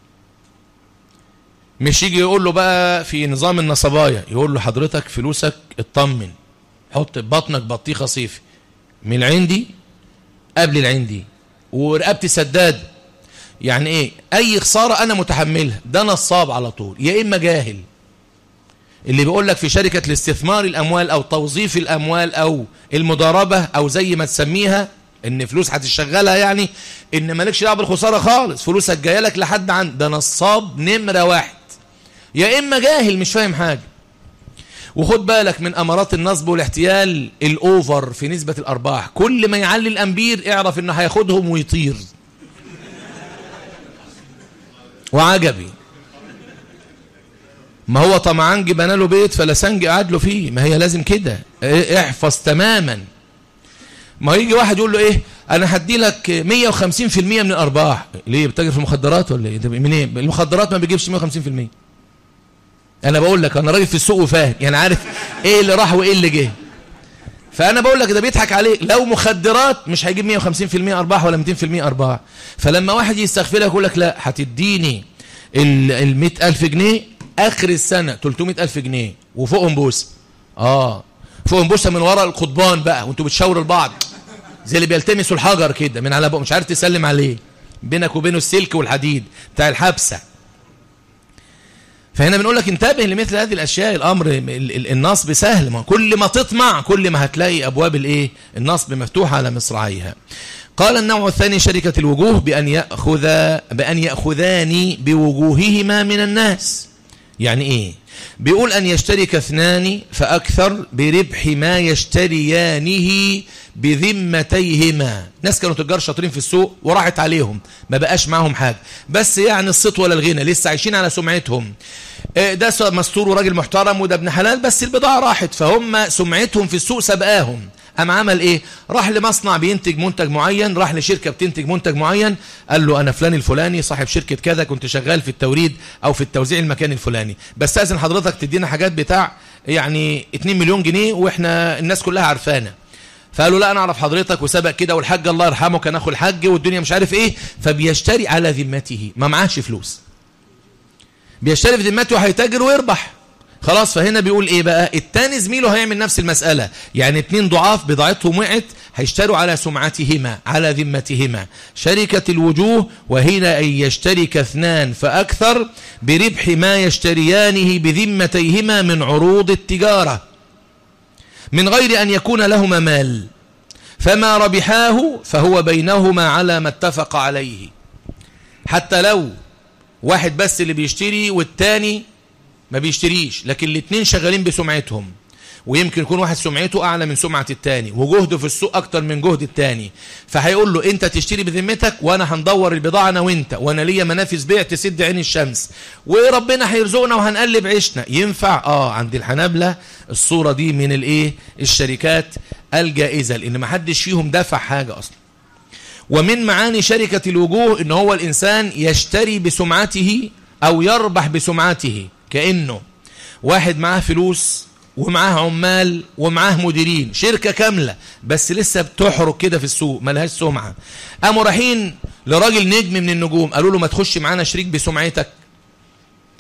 A: مش يجي يقول له بقى في نظام النصبايا يقول له حضرتك فلوسك اطمن حط بطنك بطيخة صيفي من العندي قبل العندي ورقبتي سداد يعني ايه اي خسارة انا متحملها ده نصاب على طول يا اما جاهل اللي بيقول لك في شركة الاستثمار الاموال او توظيف الاموال او المضاربة او زي ما تسميها ان فلوس هتشغلها يعني ان مالكش دعوه بالخساره خالص فلوسك جايه لك لحد عند ده نصاب نمره واحد يا اما جاهل مش فاهم حاجه وخد بالك من امارات النصب والاحتيال الاوفر في نسبة الارباح كل ما يعلي الامبير اعرف انه هياخدهم ويطير وعجبي ما هو طمعان جبنا له بيت فلسنج قعد له فيه ما هي لازم كده احفظ تماما ما يجي واحد يقول له ايه انا هدي لك 150% من الارباح ليه بتاجر في المخدرات ولا ايه منين إيه؟ المخدرات ما بيجيبش 150% انا بقول لك انا راجل في السوق وفاهم يعني عارف ايه اللي راح وايه اللي جه فانا بقول لك ده بيضحك عليك لو مخدرات مش هيجيب 150% ارباح ولا 200% ارباح فلما واحد يستغفرك يقول لك لا هتديني ال 100000 جنيه اخر السنه 300000 جنيه وفوقهم بوسه اه فوقهم بوسه من ورا القضبان بقى وانتوا بتشاوروا لبعض زي اللي بيلتمسوا الحجر كده من على بقى مش عارف تسلم عليه بينك وبينه السلك والحديد بتاع الحبسه فهنا بنقول لك انتبه لمثل هذه الأشياء الأمر النصب سهل ما كل ما تطمع كل ما هتلاقي أبواب الإيه النصب مفتوحة على مصراعيها قال النوع الثاني شركة الوجوه بأن يأخذ بأن يأخذان بوجوههما من الناس يعني إيه بيقول أن يشترك اثنان فأكثر بربح ما يشتريانه بذمتيهما ناس كانوا تجار شاطرين في السوق وراحت عليهم ما بقاش معهم حاجة بس يعني الصيت ولا الغنى لسه عايشين على سمعتهم آه، ده مستور وراجل محترم وده ابن حلال بس البضاعة راحت فهم سمعتهم في السوق سبقاهم أم عمل إيه راح لمصنع بينتج منتج معين راح لشركة بتنتج منتج معين قال له أنا فلان الفلاني صاحب شركة كذا كنت شغال في التوريد أو في التوزيع المكاني الفلاني بس أذن حضرتك تدينا حاجات بتاع يعني 2 مليون جنيه وإحنا الناس كلها عارفانا فقالوا لا انا اعرف حضرتك وسبق كده والحاج الله يرحمه كان اخو الحاج والدنيا مش عارف ايه فبيشتري على ذمته ما معاهش فلوس بيشتري في ذمته وهيتاجر ويربح خلاص فهنا بيقول ايه بقى التاني زميله هيعمل نفس المسألة يعني اتنين ضعاف بضاعتهم وقعت هيشتروا على سمعتهما على ذمتهما شركة الوجوه وهنا أن يشترك اثنان فأكثر بربح ما يشتريانه بذمتيهما من عروض التجارة من غير أن يكون لهما مال فما ربحاه فهو بينهما على ما اتفق عليه حتى لو واحد بس اللي بيشتري والتاني ما بيشتريش لكن الاثنين شغالين بسمعتهم ويمكن يكون واحد سمعته أعلى من سمعة التاني وجهده في السوق أكتر من جهد التاني فهيقول له أنت تشتري بذمتك وأنا هندور البضاعة أنا وأنت وأنا ليا منافذ بيع تسد عين الشمس وربنا هيرزقنا وهنقلب عيشنا ينفع آه عند الحنابلة الصورة دي من الإيه الشركات الجائزة لأن ما حدش فيهم دفع حاجة أصلا ومن معاني شركة الوجوه إن هو الإنسان يشتري بسمعته أو يربح بسمعته كأنه واحد معاه فلوس ومعاه عمال ومعاه مديرين شركة كاملة بس لسه بتحرك كده في السوق ملهاش سمعة قاموا رايحين لراجل نجم من النجوم قالوا له ما تخش معانا شريك بسمعتك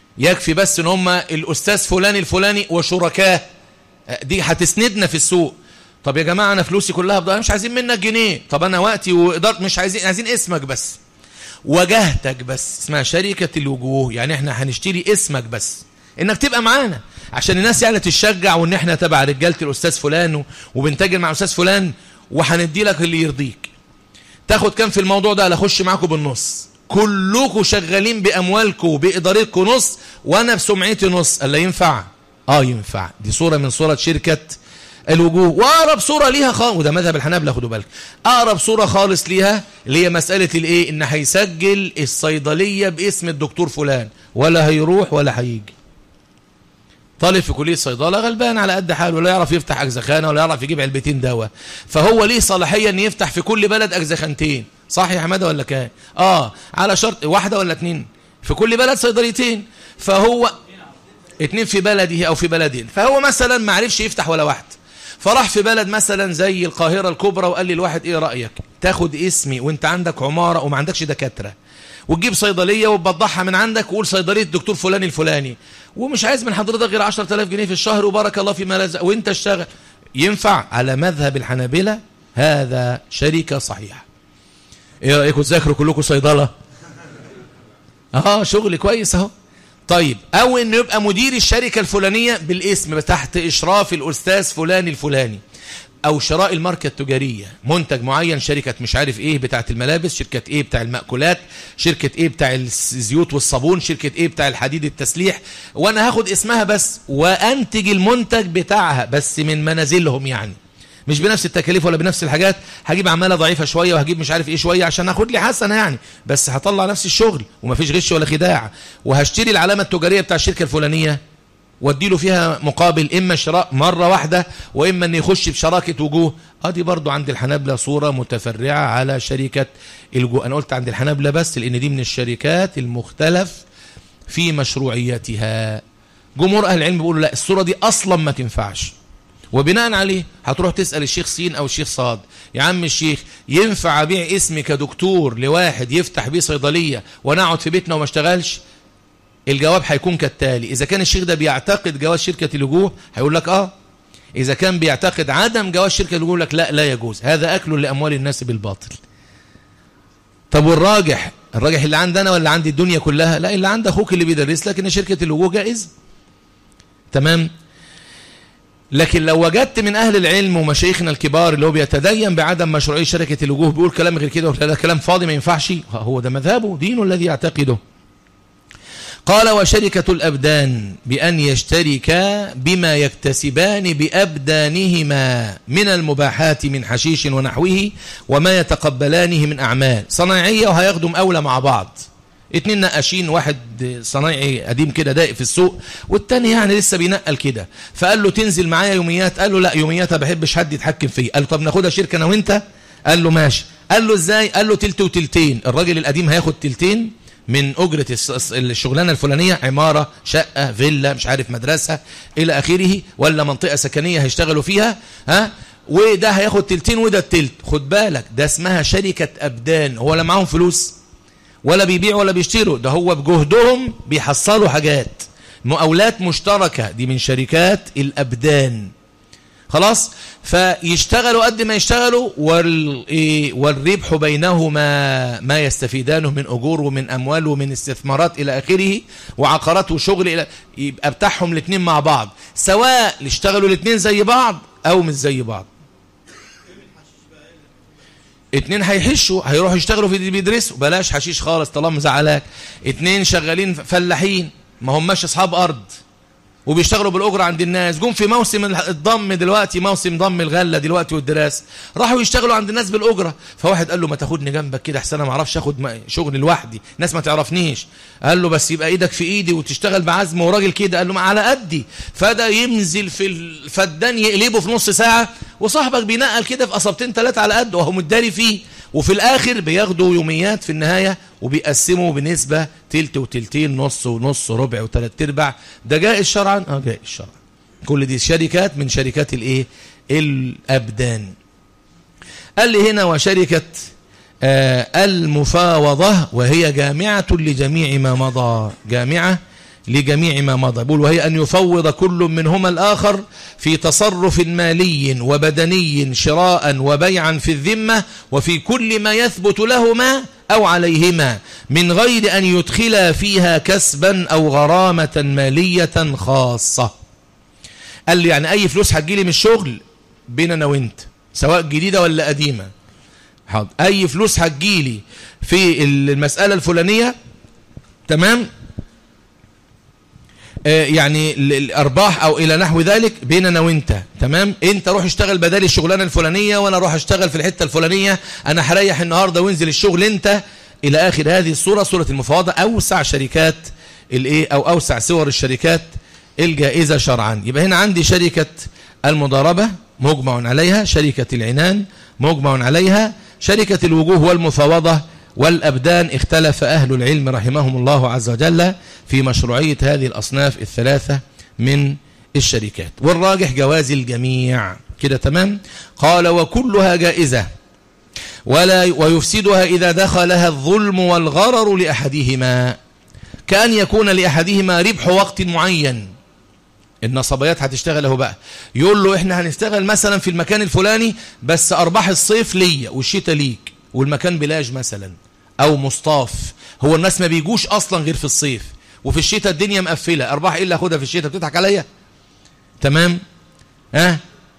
A: يكفي بس ان هم الاستاذ فلان الفلاني وشركاه دي هتسندنا في السوق طب يا جماعه انا فلوسي كلها بضاعه مش عايزين منك جنيه طب انا وقتي واداره مش عايزين عايزين اسمك بس وجهتك بس اسمها شركه الوجوه يعني احنا هنشتري اسمك بس انك تبقى معانا عشان الناس يعني تشجع وان احنا تبع رجاله الاستاذ فلان وبنتاجر مع الاستاذ فلان وهندي لك اللي يرضيك تاخد كام في الموضوع ده اخش معاكم بالنص كلكم شغالين باموالكم بادارتكم نص وانا بسمعتي نص الا ينفع اه ينفع دي صوره من صوره شركه الوجوه واقرب صوره ليها خالص وده مذهب الحنابلة خدوا بالك اقرب صوره خالص ليها اللي هي مساله الايه ان هيسجل الصيدليه باسم الدكتور فلان ولا هيروح ولا هيجي طالب في كليه صيدله غلبان على قد حاله ولا يعرف يفتح اجزخانه ولا يعرف يجيب علبتين دواء فهو ليه صلاحيه ان يفتح في كل بلد اجزخانتين صح يا حماده ولا كام اه على شرط واحده ولا اتنين في كل بلد صيدليتين فهو اتنين في بلده او في بلدين فهو مثلا ما عرفش يفتح ولا واحد فراح في بلد مثلا زي القاهرة الكبرى وقال لي الواحد ايه رأيك تاخد اسمي وانت عندك عمارة وما عندكش دكاترة وتجيب صيدلية وتبضعها من عندك وقول صيدلية الدكتور فلان الفلاني ومش عايز من حضرتك غير 10000 جنيه في الشهر وبارك الله فيما لزق وانت اشتغل ينفع على مذهب الحنابلة هذا شركة صحيحة ايه رأيكم تذاكروا كلكم صيدلة اه شغل كويس اهو طيب او انه يبقى مدير الشركة الفلانية بالاسم تحت اشراف الاستاذ فلان الفلاني او شراء الماركة التجارية منتج معين شركة مش عارف ايه بتاعة الملابس شركة ايه بتاع المأكولات شركة ايه بتاع الزيوت والصابون شركة ايه بتاع الحديد التسليح وانا هاخد اسمها بس وانتج المنتج بتاعها بس من منازلهم يعني مش بنفس التكاليف ولا بنفس الحاجات هجيب عماله ضعيفه شويه وهجيب مش عارف ايه شويه عشان اخد لي حسنه يعني بس هطلع نفس الشغل ومفيش غش ولا خداع وهشتري العلامه التجاريه بتاع الشركه الفلانيه وادي له فيها مقابل اما شراء مره واحده واما ان يخش بشراكه وجوه ادي برضو عند الحنابلة صوره متفرعه على شركه الجو انا قلت عند الحنابلة بس لان دي من الشركات المختلف في مشروعيتها جمهور اهل العلم بيقولوا لا الصوره دي اصلا ما تنفعش وبناء عليه هتروح تسأل الشيخ سين أو الشيخ صاد يا عم الشيخ ينفع أبيع اسمي كدكتور لواحد يفتح بيه صيدلية وأنا أقعد في بيتنا وما اشتغلش الجواب هيكون كالتالي إذا كان الشيخ ده بيعتقد جواز شركة الوجوه هيقول لك آه إذا كان بيعتقد عدم جواز شركة الوجوه لك لا لا يجوز هذا أكل لأموال الناس بالباطل طب والراجح الراجح اللي عندنا ولا عند الدنيا كلها لا اللي عند أخوك اللي بيدرس لك إن شركة الوجوه جائز تمام لكن لو وجدت من أهل العلم ومشايخنا الكبار اللي هو بيتدين بعدم مشروعية شركة الوجوه بيقول كلام غير كده ولا كلام فاضي ما ينفعش هو ده مذهبه دينه الذي يعتقده قال وشركة الأبدان بأن يشترك بما يكتسبان بأبدانهما من المباحات من حشيش ونحوه وما يتقبلانه من أعمال صناعية وهيخدم أولى مع بعض اتنين نقاشين واحد صنايعي قديم كده دايق في السوق والتاني يعني لسه بينقل كده فقال له تنزل معايا يوميات قال له لا يوميات ما بحبش حد يتحكم فيه قال له طب ناخدها شركه انا وانت قال له ماشي قال له ازاي قال له تلت وتلتين الراجل القديم هياخد تلتين من أجرة الشغلانة الفلانية عمارة شقة فيلا مش عارف مدرسة إلى آخره ولا منطقة سكنية هيشتغلوا فيها ها وده هياخد تلتين وده التلت خد بالك ده اسمها شركة أبدان هو لا معاهم فلوس ولا بيبيع ولا بيشتروا ده هو بجهدهم بيحصلوا حاجات مقاولات مشتركة دي من شركات الأبدان خلاص فيشتغلوا قد ما يشتغلوا والربح بينهما ما يستفيدانه من أجور ومن أموال ومن استثمارات إلى آخره وعقارات وشغل إلى يبقى بتاعهم الاثنين مع بعض سواء يشتغلوا الاثنين زي بعض أو مش زي بعض اتنين هيحشوا هيروحوا يشتغلوا في اللي بيدرسوا بلاش حشيش خالص طالما مزعلاك اتنين شغالين فلاحين ما هماش اصحاب ارض وبيشتغلوا بالاجره عند الناس جم في موسم الضم دلوقتي موسم ضم الغله دلوقتي والدراسه راحوا يشتغلوا عند الناس بالاجره فواحد قال له ما تاخدني جنبك كده احسن انا ما اعرفش اخد شغل لوحدي ناس ما تعرفنيش قال له بس يبقى ايدك في ايدي وتشتغل بعزم وراجل كده قال له ما على قدي فده ينزل في الفدان يقلبه في نص ساعه وصاحبك بينقل كده في قصبتين ثلاثه على قده وهو متداري فيه وفي الاخر بياخدوا يوميات في النهايه وبيقسموا بنسبه تلت وتلتين نص ونص ربع وثلاث ارباع ده جائز شرعا اه جائز شرعا كل دي شركات من شركات الايه الابدان قال لي هنا وشركه آه المفاوضه وهي جامعه لجميع ما مضى جامعه لجميع ما مضى بقول وهي أن يفوض كل منهما الآخر في تصرف مالي وبدني شراء وبيعا في الذمة وفي كل ما يثبت لهما أو عليهما من غير أن يدخلا فيها كسبا أو غرامة مالية خاصة قال لي يعني أي فلوس هتجيلي من الشغل بيننا وانت سواء جديدة ولا قديمة حاضر أي فلوس هتجيلي في المسألة الفلانية تمام آه يعني الأرباح أو إلى نحو ذلك بيننا وانت تمام انت روح اشتغل بدالي الشغلانة الفلانية وانا روح اشتغل في الحتة الفلانية انا هريح النهاردة وانزل الشغل انت الى اخر هذه الصورة صورة المفاوضة اوسع شركات الايه او اوسع صور الشركات الجائزة شرعا يبقى هنا عندي شركة المضاربة مجمع عليها شركة العنان مجمع عليها شركة الوجوه والمفاوضة والأبدان اختلف أهل العلم رحمهم الله عز وجل في مشروعية هذه الأصناف الثلاثة من الشركات والراجح جواز الجميع كده تمام قال وكلها جائزة ولا ويفسدها إذا دخلها الظلم والغرر لأحدهما كأن يكون لأحدهما ربح وقت معين النصبيات هتشتغل اهو بقى يقول له احنا هنشتغل مثلا في المكان الفلاني بس ارباح الصيف ليا والشتاء ليك والمكان بلاج مثلا او مصطاف هو الناس ما بيجوش اصلا غير في الصيف وفي الشتاء الدنيا مقفله ارباح ايه اللي اخدها في الشتاء بتضحك عليا تمام ها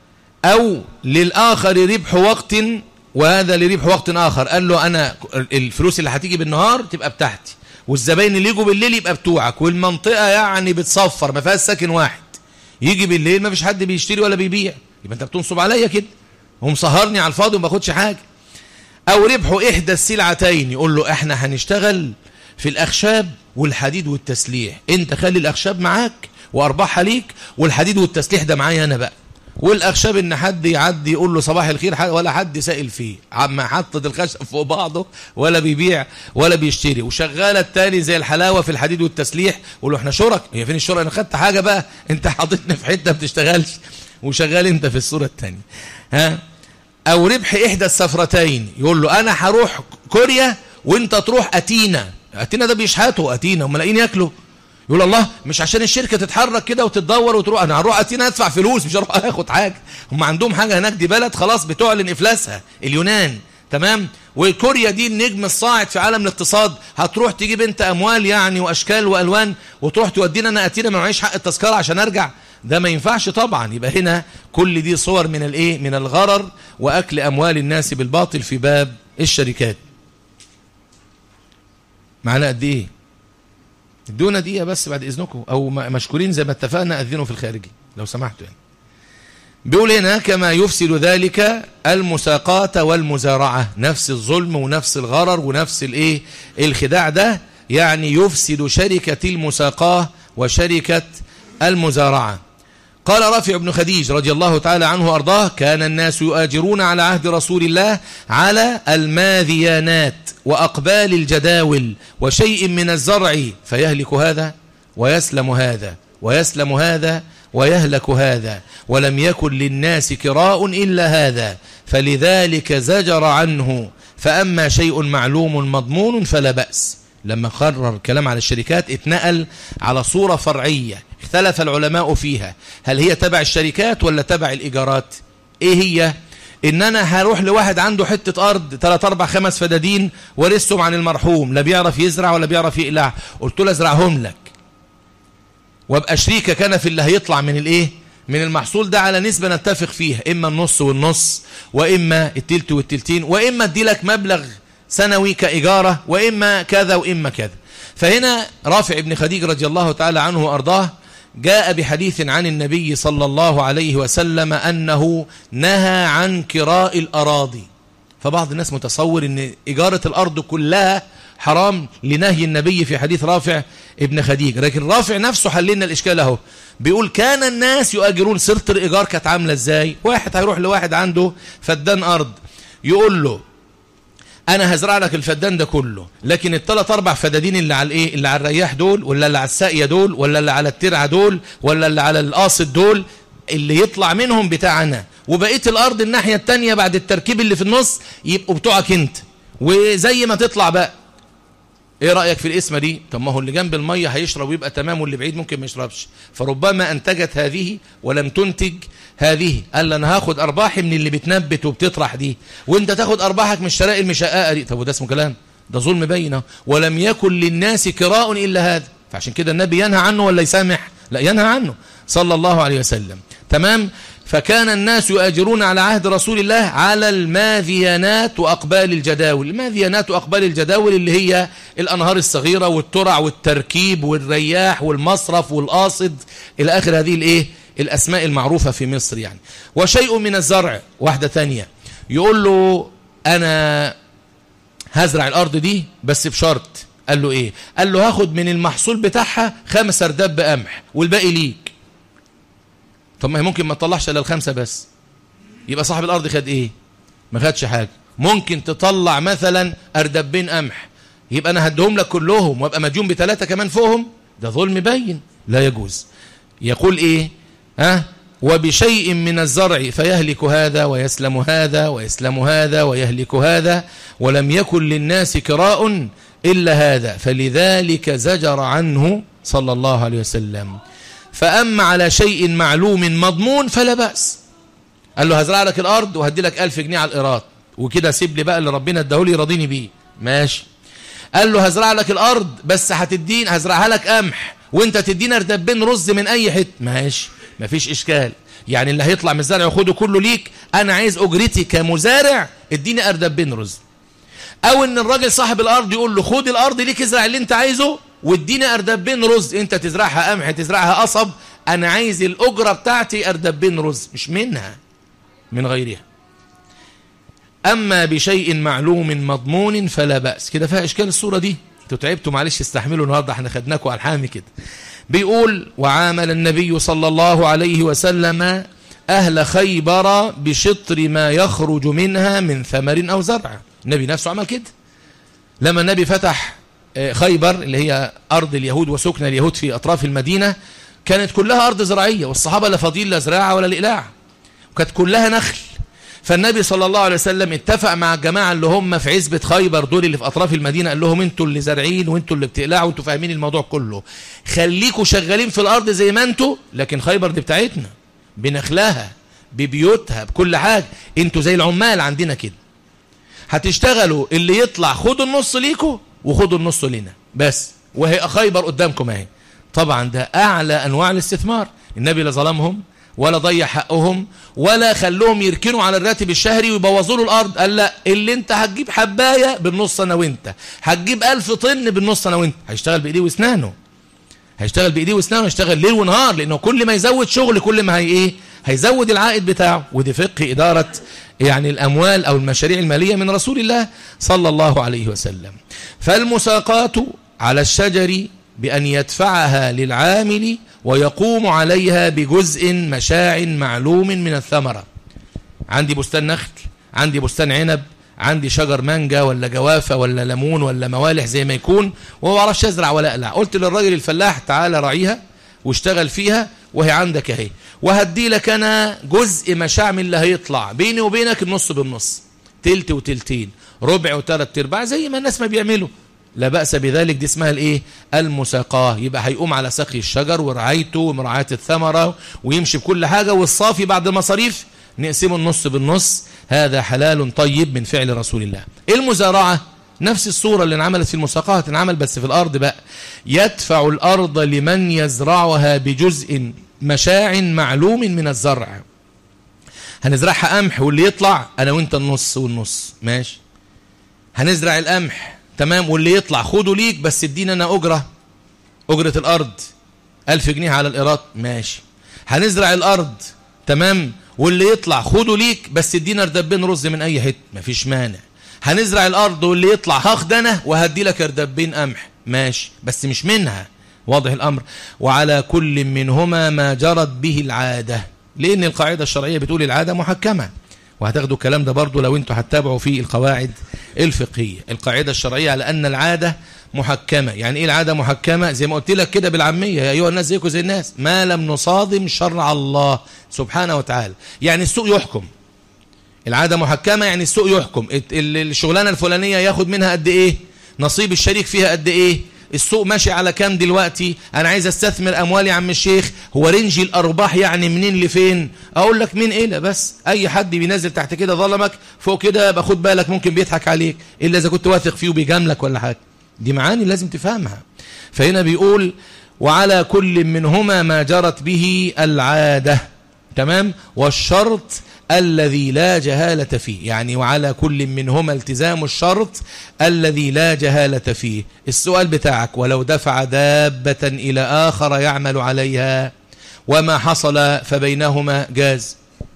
A: او للاخر ربح وقت وهذا لربح وقت اخر قال له انا الفلوس اللي هتيجي بالنهار تبقى بتاعتي والزباين اللي يجوا بالليل يبقى بتوعك والمنطقه يعني بتصفر ما فيهاش ساكن واحد يجي بالليل ما فيش حد بيشتري ولا بيبيع يبقى انت بتنصب عليا كده ومسهرني على الفاضي وما باخدش حاجه او ربح احدى السلعتين يقول له احنا هنشتغل في الاخشاب والحديد والتسليح انت خلي الاخشاب معاك وارباحها ليك والحديد والتسليح ده معايا انا بقى والاخشاب ان حد يعدي يقول له صباح الخير ولا حد سائل فيه عم حطت الخشب فوق بعضه ولا بيبيع ولا بيشتري وشغاله التاني زي الحلاوه في الحديد والتسليح يقول له احنا شرك هي فين الشرك انا خدت حاجه بقى انت حاططني في حته ما بتشتغلش وشغال انت في الصوره الثانيه ها او ربح احدى السفرتين يقول له انا هروح كوريا وانت تروح اتينا اتينا ده بيشحتوا اتينا هم لاقيين ياكلوا يقول الله مش عشان الشركه تتحرك كده وتتدور وتروح انا هروح اتينا ادفع فلوس مش هروح اخد حاجه هم عندهم حاجه هناك دي بلد خلاص بتعلن افلاسها اليونان تمام وكوريا دي النجم الصاعد في عالم الاقتصاد هتروح تجيب انت اموال يعني واشكال والوان وتروح تودينا انا اتينا ما معيش حق التذكره عشان ارجع ده ما ينفعش طبعا يبقى هنا كل دي صور من الايه من الغرر واكل اموال الناس بالباطل في باب الشركات معنا قد ايه ادونا دقيقه بس بعد اذنكم او مشكورين زي ما اتفقنا اذنوا في الخارجي لو سمحتوا يعني بيقول هنا كما يفسد ذلك المساقات والمزارعة نفس الظلم ونفس الغرر ونفس الايه الخداع ده يعني يفسد شركة المساقاه وشركة المزارعة قال رافع بن خديج رضي الله تعالى عنه وأرضاه كان الناس يؤاجرون على عهد رسول الله على الماذيانات وأقبال الجداول وشيء من الزرع فيهلك هذا ويسلم هذا ويسلم هذا ويهلك هذا ولم يكن للناس كراء إلا هذا فلذلك زجر عنه فأما شيء معلوم مضمون فلا بأس لما قرر الكلام على الشركات اتنقل على صورة فرعية اختلف العلماء فيها هل هي تبع الشركات ولا تبع الإيجارات ايه هي ان انا هروح لواحد عنده حتة ارض 3 4 5 فدادين ورثهم عن المرحوم لا بيعرف يزرع ولا بيعرف يقلع قلت له ازرعهم لك وابقى شريكك انا في اللي هيطلع من الايه من المحصول ده على نسبة نتفق فيها اما النص والنص واما التلت والتلتين واما ادي لك مبلغ سنوي كإجارة وإما كذا وإما كذا فهنا رافع ابن خديج رضي الله تعالى عنه وأرضاه جاء بحديث عن النبي صلى الله عليه وسلم أنه نهى عن كراء الأراضي فبعض الناس متصور أن إجارة الأرض كلها حرام لنهي النبي في حديث رافع ابن خديج لكن رافع نفسه حللنا الإشكال اهو بيقول كان الناس يؤجرون سرة الإيجار كانت عاملة إزاي واحد هيروح لواحد عنده فدان أرض يقول له انا هزرع لك الفدان ده كله لكن الثلاث اربع فدادين اللي على الايه اللي على الرياح دول ولا اللي على الساقيه دول ولا اللي على الترعه دول ولا اللي على القاصد دول اللي يطلع منهم بتاعنا وبقيه الارض الناحيه الثانيه بعد التركيب اللي في النص يبقوا بتوعك انت وزي ما تطلع بقى ايه رأيك في الاسمة دي طب ما هو اللي جنب المية هيشرب ويبقى تمام واللي بعيد ممكن ما يشربش فربما انتجت هذه ولم تنتج هذه قال انا هاخد ارباحي من اللي بتنبت وبتطرح دي وانت تاخد ارباحك من الشرائع المشققه دي طب وده اسمه كلام ده ظلم بينه ولم يكن للناس كراء الا هذا فعشان كده النبي ينهى عنه ولا يسامح لا ينهى عنه صلى الله عليه وسلم تمام فكان الناس يؤجرون على عهد رسول الله على الماذيانات وأقبال الجداول الماذيانات وأقبال الجداول اللي هي الأنهار الصغيرة والترع والتركيب والرياح والمصرف والقاصد إلى آخر هذه الإيه الأسماء المعروفة في مصر يعني وشيء من الزرع واحدة ثانية يقول له أنا هزرع الأرض دي بس بشرط قال له إيه قال له هاخد من المحصول بتاعها خمس أرداب قمح والباقي ليك طب ما هي ممكن ما تطلعش الا الخمسه بس يبقى صاحب الارض خد ايه ما خدش حاجه ممكن تطلع مثلا اردبين قمح يبقى انا هديهم لك كلهم وابقى مديون بثلاثه كمان فوقهم ده ظلم بين لا يجوز يقول ايه ها أه؟ وبشيء من الزرع فيهلك هذا ويسلم هذا ويسلم هذا ويهلك هذا ولم يكن للناس كراء إلا هذا فلذلك زجر عنه صلى الله عليه وسلم فأما على شيء معلوم مضمون فلا بأس قال له هزرع لك الأرض وهدي لك ألف جنيه على الإيراد وكده سيب لي بقى اللي ربنا اداهولي يرضيني بيه ماشي قال له هزرع لك الأرض بس هتدين هزرعها لك قمح وانت تدينا اردبين رز من أي حته ماشي مفيش إشكال يعني اللي هيطلع من الزرع وخده كله ليك أنا عايز أجرتي كمزارع اديني اردبين رز أو إن الراجل صاحب الأرض يقول له خد الأرض ليك ازرع اللي انت عايزه واديني اردبين رز انت تزرعها قمح تزرعها قصب انا عايز الاجره بتاعتي اردبين رز مش منها من غيرها اما بشيء معلوم مضمون فلا باس كده فيها اشكال الصوره دي انتوا تعبتوا معلش استحملوا النهارده احنا خدناكم على الحامي كده بيقول وعامل النبي صلى الله عليه وسلم اهل خيبر بشطر ما يخرج منها من ثمر او زرع النبي نفسه عمل كده لما النبي فتح خيبر اللي هي أرض اليهود وسكن اليهود في أطراف المدينة كانت كلها أرض زراعية والصحابة لا فضيل لا زراعة ولا الإقلاع وكانت كلها نخل فالنبي صلى الله عليه وسلم اتفق مع الجماعة اللي هم في عزبة خيبر دول اللي في أطراف المدينة قال لهم انتوا اللي زارعين وانتوا اللي بتقلعوا وانتوا فاهمين الموضوع كله خليكوا شغالين في الأرض زي ما انتوا لكن خيبر دي بتاعتنا بنخلها ببيوتها بكل حاجة انتوا زي العمال عندنا كده هتشتغلوا اللي يطلع خدوا النص ليكوا وخدوا النص لنا بس وهي خيبر قدامكم اهي طبعا ده اعلى انواع الاستثمار النبي لا ظلمهم ولا ضيع حقهم ولا خلوهم يركنوا على الراتب الشهري ويبوظوا له الارض قال لا اللي انت هتجيب حبايه بالنص انا وانت هتجيب ألف طن بالنص انا وانت هيشتغل بايديه واسنانه هيشتغل بايديه واسنانه هيشتغل ليل ونهار لانه كل ما يزود شغل كل ما هي ايه هيزود العائد بتاعه ودي فقه اداره يعني الأموال أو المشاريع المالية من رسول الله صلى الله عليه وسلم فالمساقات على الشجر بأن يدفعها للعامل ويقوم عليها بجزء مشاع معلوم من الثمرة عندي بستان نخل عندي بستان عنب عندي شجر مانجا ولا جوافة ولا ليمون ولا موالح زي ما يكون وما بعرفش ازرع ولا اقلع قلت للراجل الفلاح تعالى راعيها واشتغل فيها وهي عندك اهي وهدي لك انا جزء مشاع من اللي هيطلع بيني وبينك النص بالنص تلت وتلتين ربع وثلاث ارباع زي ما الناس ما بيعملوا لا بأس بذلك دي اسمها الايه المساقاه يبقى هيقوم على سقي الشجر ورعايته ومراعاة الثمرة ويمشي بكل حاجة والصافي بعد المصاريف نقسمه النص بالنص هذا حلال طيب من فعل رسول الله المزارعة نفس الصورة اللي انعملت في المساقاه هتنعمل بس في الأرض بقى يدفع الأرض لمن يزرعها بجزء مشاع معلوم من الزرع هنزرعها قمح واللي يطلع أنا وانت النص والنص ماشي هنزرع القمح تمام واللي يطلع خده ليك بس ادينا انا أجرة أجرة الأرض ألف جنيه على الإيراد ماشي هنزرع الأرض تمام واللي يطلع خده ليك بس ادينا اردبين رز من أي حته مفيش مانع هنزرع الأرض واللي يطلع هاخد أنا وهدي لك اردبين قمح ماشي بس مش منها واضح الأمر وعلى كل منهما ما جرت به العادة لأن القاعدة الشرعية بتقول العادة محكمة وهتاخدوا الكلام ده برضو لو انتوا هتتابعوا في القواعد الفقهية القاعدة الشرعية على أن العادة محكمة يعني ايه العادة محكمة زي ما قلت لك كده بالعامية يا أيها الناس زيكم زي الناس ما لم نصادم شرع الله سبحانه وتعالى يعني السوق يحكم العادة محكمة يعني السوق يحكم الشغلانة الفلانية ياخد منها قد ايه نصيب الشريك فيها قد ايه السوق ماشي على كام دلوقتي انا عايز استثمر اموالي يا عم الشيخ هو رينج الارباح يعني منين لفين اقول لك من ايه بس اي حد بينزل تحت كده ظلمك فوق كده باخد بالك ممكن بيضحك عليك الا اذا كنت واثق فيه وبيجاملك ولا حاجه دي معاني لازم تفهمها فهنا بيقول وعلى كل منهما ما جرت به العاده تمام والشرط الذي لا جهالة فيه يعني وعلى كل منهما التزام الشرط الذي لا جهالة فيه السؤال بتاعك ولو دفع دابة إلى آخر يعمل عليها وما حصل فبينهما جاز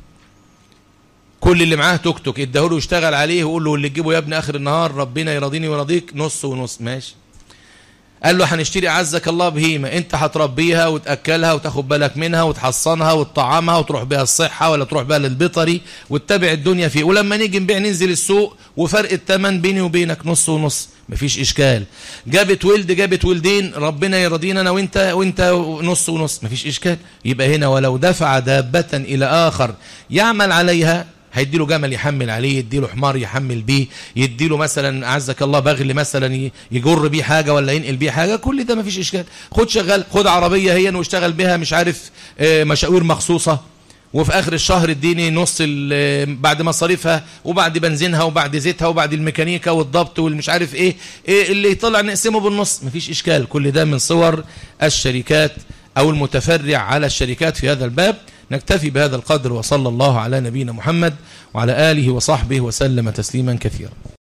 A: كل اللي معاه توك توك ادهوله يشتغل عليه ويقول له اللي تجيبه يا ابن آخر النهار ربنا يرضيني ويرضيك نص ونص ماشي قال له هنشتري عزك الله بهيمة انت هتربيها وتأكلها وتاخد بالك منها وتحصنها وتطعمها وتروح بها الصحة ولا تروح بها للبيطري وتتابع الدنيا فيه ولما نيجي نبيع ننزل السوق وفرق الثمن بيني وبينك نص ونص مفيش اشكال جابت ولد جابت ولدين ربنا يرضينا انا وانت وانت نص ونص مفيش اشكال يبقى هنا ولو دفع دابة الى اخر يعمل عليها هيديله جمل يحمل عليه يديله حمار يحمل بيه يديله مثلا اعزك الله بغل مثلا يجر بيه حاجه ولا ينقل بيه حاجه كل ده مفيش اشكال خد شغال خد عربيه هي واشتغل بها مش عارف مشاوير مخصوصه وفي اخر الشهر اديني نص بعد مصاريفها وبعد بنزينها وبعد زيتها وبعد الميكانيكا والضبط والمش عارف ايه, إيه اللي يطلع نقسمه بالنص مفيش اشكال كل ده من صور الشركات او المتفرع على الشركات في هذا الباب نكتفي بهذا القدر وصلى الله على نبينا محمد وعلى آله وصحبه وسلم تسليما كثيرا